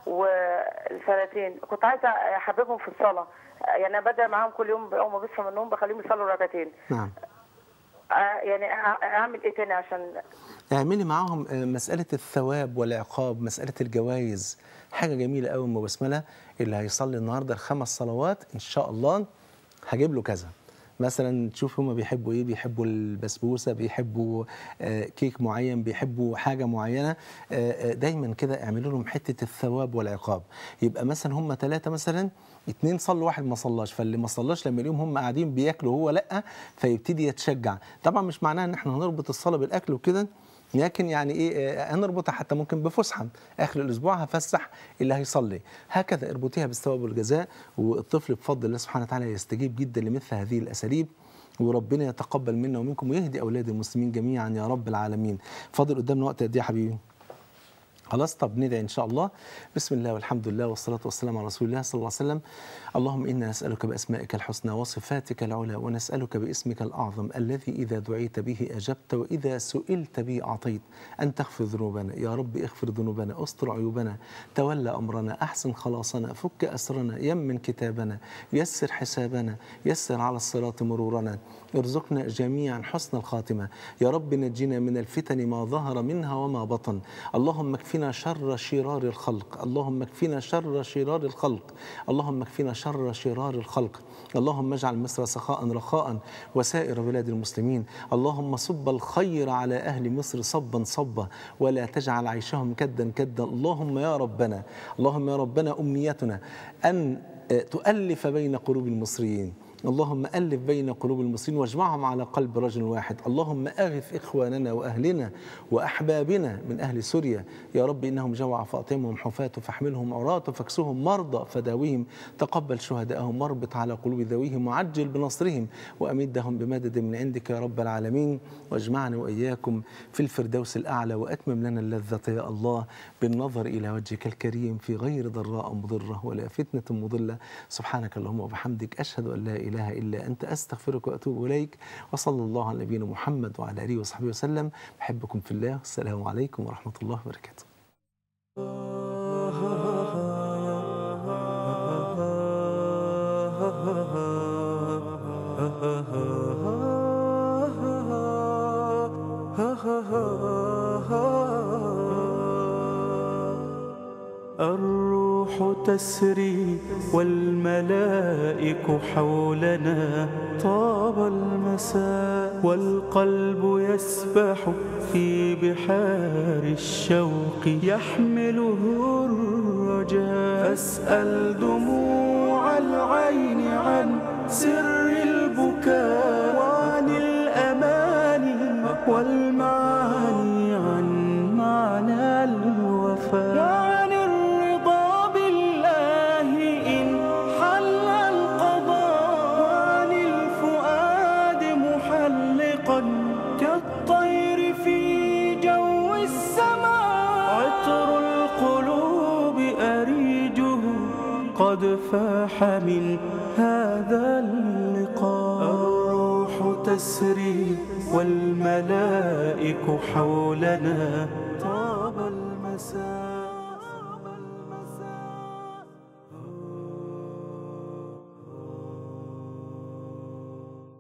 وسنتين كنت عايزه احببهم في الصلاه آه، يعني انا ببدا معاهم كل يوم اول ما بيصحوا من النوم بخليهم يصلوا ركعتين نعم آه، يعني أع- اعمل ايه تاني عشان اعملي معاهم آه، مسألة الثواب والعقاب مسألة الجوائز حاجة جميلة قوي أم بسملة اللي هيصلي النهاردة الخمس صلوات إن شاء الله هجيب له كذا مثلا تشوف هما بيحبوا ايه بيحبوا البسبوسه بيحبوا آه، كيك معين بيحبوا حاجه معينه آه، آه، دايما كده اعملوا لهم حته الثواب والعقاب يبقى مثلا هما ثلاثه مثلا اتنين صلوا واحد ما صلاش فاللي ما صلاش لما يلاقيهم هم قاعدين بياكلوا وهو لا فيبتدي يتشجع طبعا مش معناها ان احنا هنربط الصلاه بالاكل وكده لكن يعني ايه آه، هنربطها حتى ممكن بفسحه اخر الاسبوع هفسح اللي هيصلي هكذا اربطيها بالثواب والجزاء والطفل بفضل الله سبحانه وتعالى يستجيب جدا لمثل هذه الاساليب وربنا يتقبل منا ومنكم ويهدي اولاد المسلمين جميعا يا رب العالمين فاضل قدامنا وقت قد ايه يا حبيبي خلاص طب ندعي ان شاء الله بسم الله والحمد لله والصلاه والسلام على رسول الله صلى الله عليه وسلم اللهم انا نسالك باسمائك الحسنى وصفاتك العلى ونسالك باسمك الاعظم الذي اذا دعيت به اجبت واذا سئلت به اعطيت ان تغفر ذنوبنا يا رب اغفر ذنوبنا استر عيوبنا تولى امرنا احسن خلاصنا فك اسرنا يمن كتابنا يسر حسابنا يسر على الصراط مرورنا ارزقنا جميعا حسن الخاتمه يا رب نجنا من الفتن ما ظهر منها وما بطن اللهم اكفنا شر شرار الخلق اللهم اكفنا شر شرار الخلق اللهم اكفنا شر شرار الخلق اللهم اجعل مصر سخاء رخاء وسائر بلاد المسلمين اللهم صب الخير على اهل مصر صبا صبا ولا تجعل عيشهم كدا كدا اللهم يا ربنا اللهم يا ربنا امنيتنا ان آه، تؤلف بين قلوب المصريين اللهم ألف بين قلوب المصريين واجمعهم على قلب رجل واحد اللهم أغث إخواننا وأهلنا وأحبابنا من أهل سوريا يا رب إنهم جوع فأطعمهم حفاة فاحملهم عراة فاكسوهم مرضى فداويهم تقبل شهداءهم واربط على قلوب ذويهم وعجل بنصرهم وأمدهم بمدد من عندك يا رب العالمين واجمعنا وإياكم في الفردوس الأعلى وأتمم لنا اللذة يا الله بالنظر إلى وجهك الكريم في غير ضراء مضرة ولا فتنة مضلة سبحانك اللهم وبحمدك أشهد أن لا إله إله إلا أنت أستغفرك وأتوب إليك وصلى الله على نبينا محمد وعلى آله وصحبه وسلم بحبكم في الله السلام عليكم ورحمة الله وبركاته الروح تسري والملائك حولنا طاب المساء والقلب يسبح في بحار الشوق يحمله الرجاء فاسأل دموع العين عن سر البكاء وعن الأماني والمعاني عن معنى الوفاء وعن الرضا بالله إن حل القضاء وعن الفؤاد محلقا كالطير في جو السماء عطر القلوب أريجه قد فاح من هذا اللقاء الروح تسري والملائك حولنا طاب المساء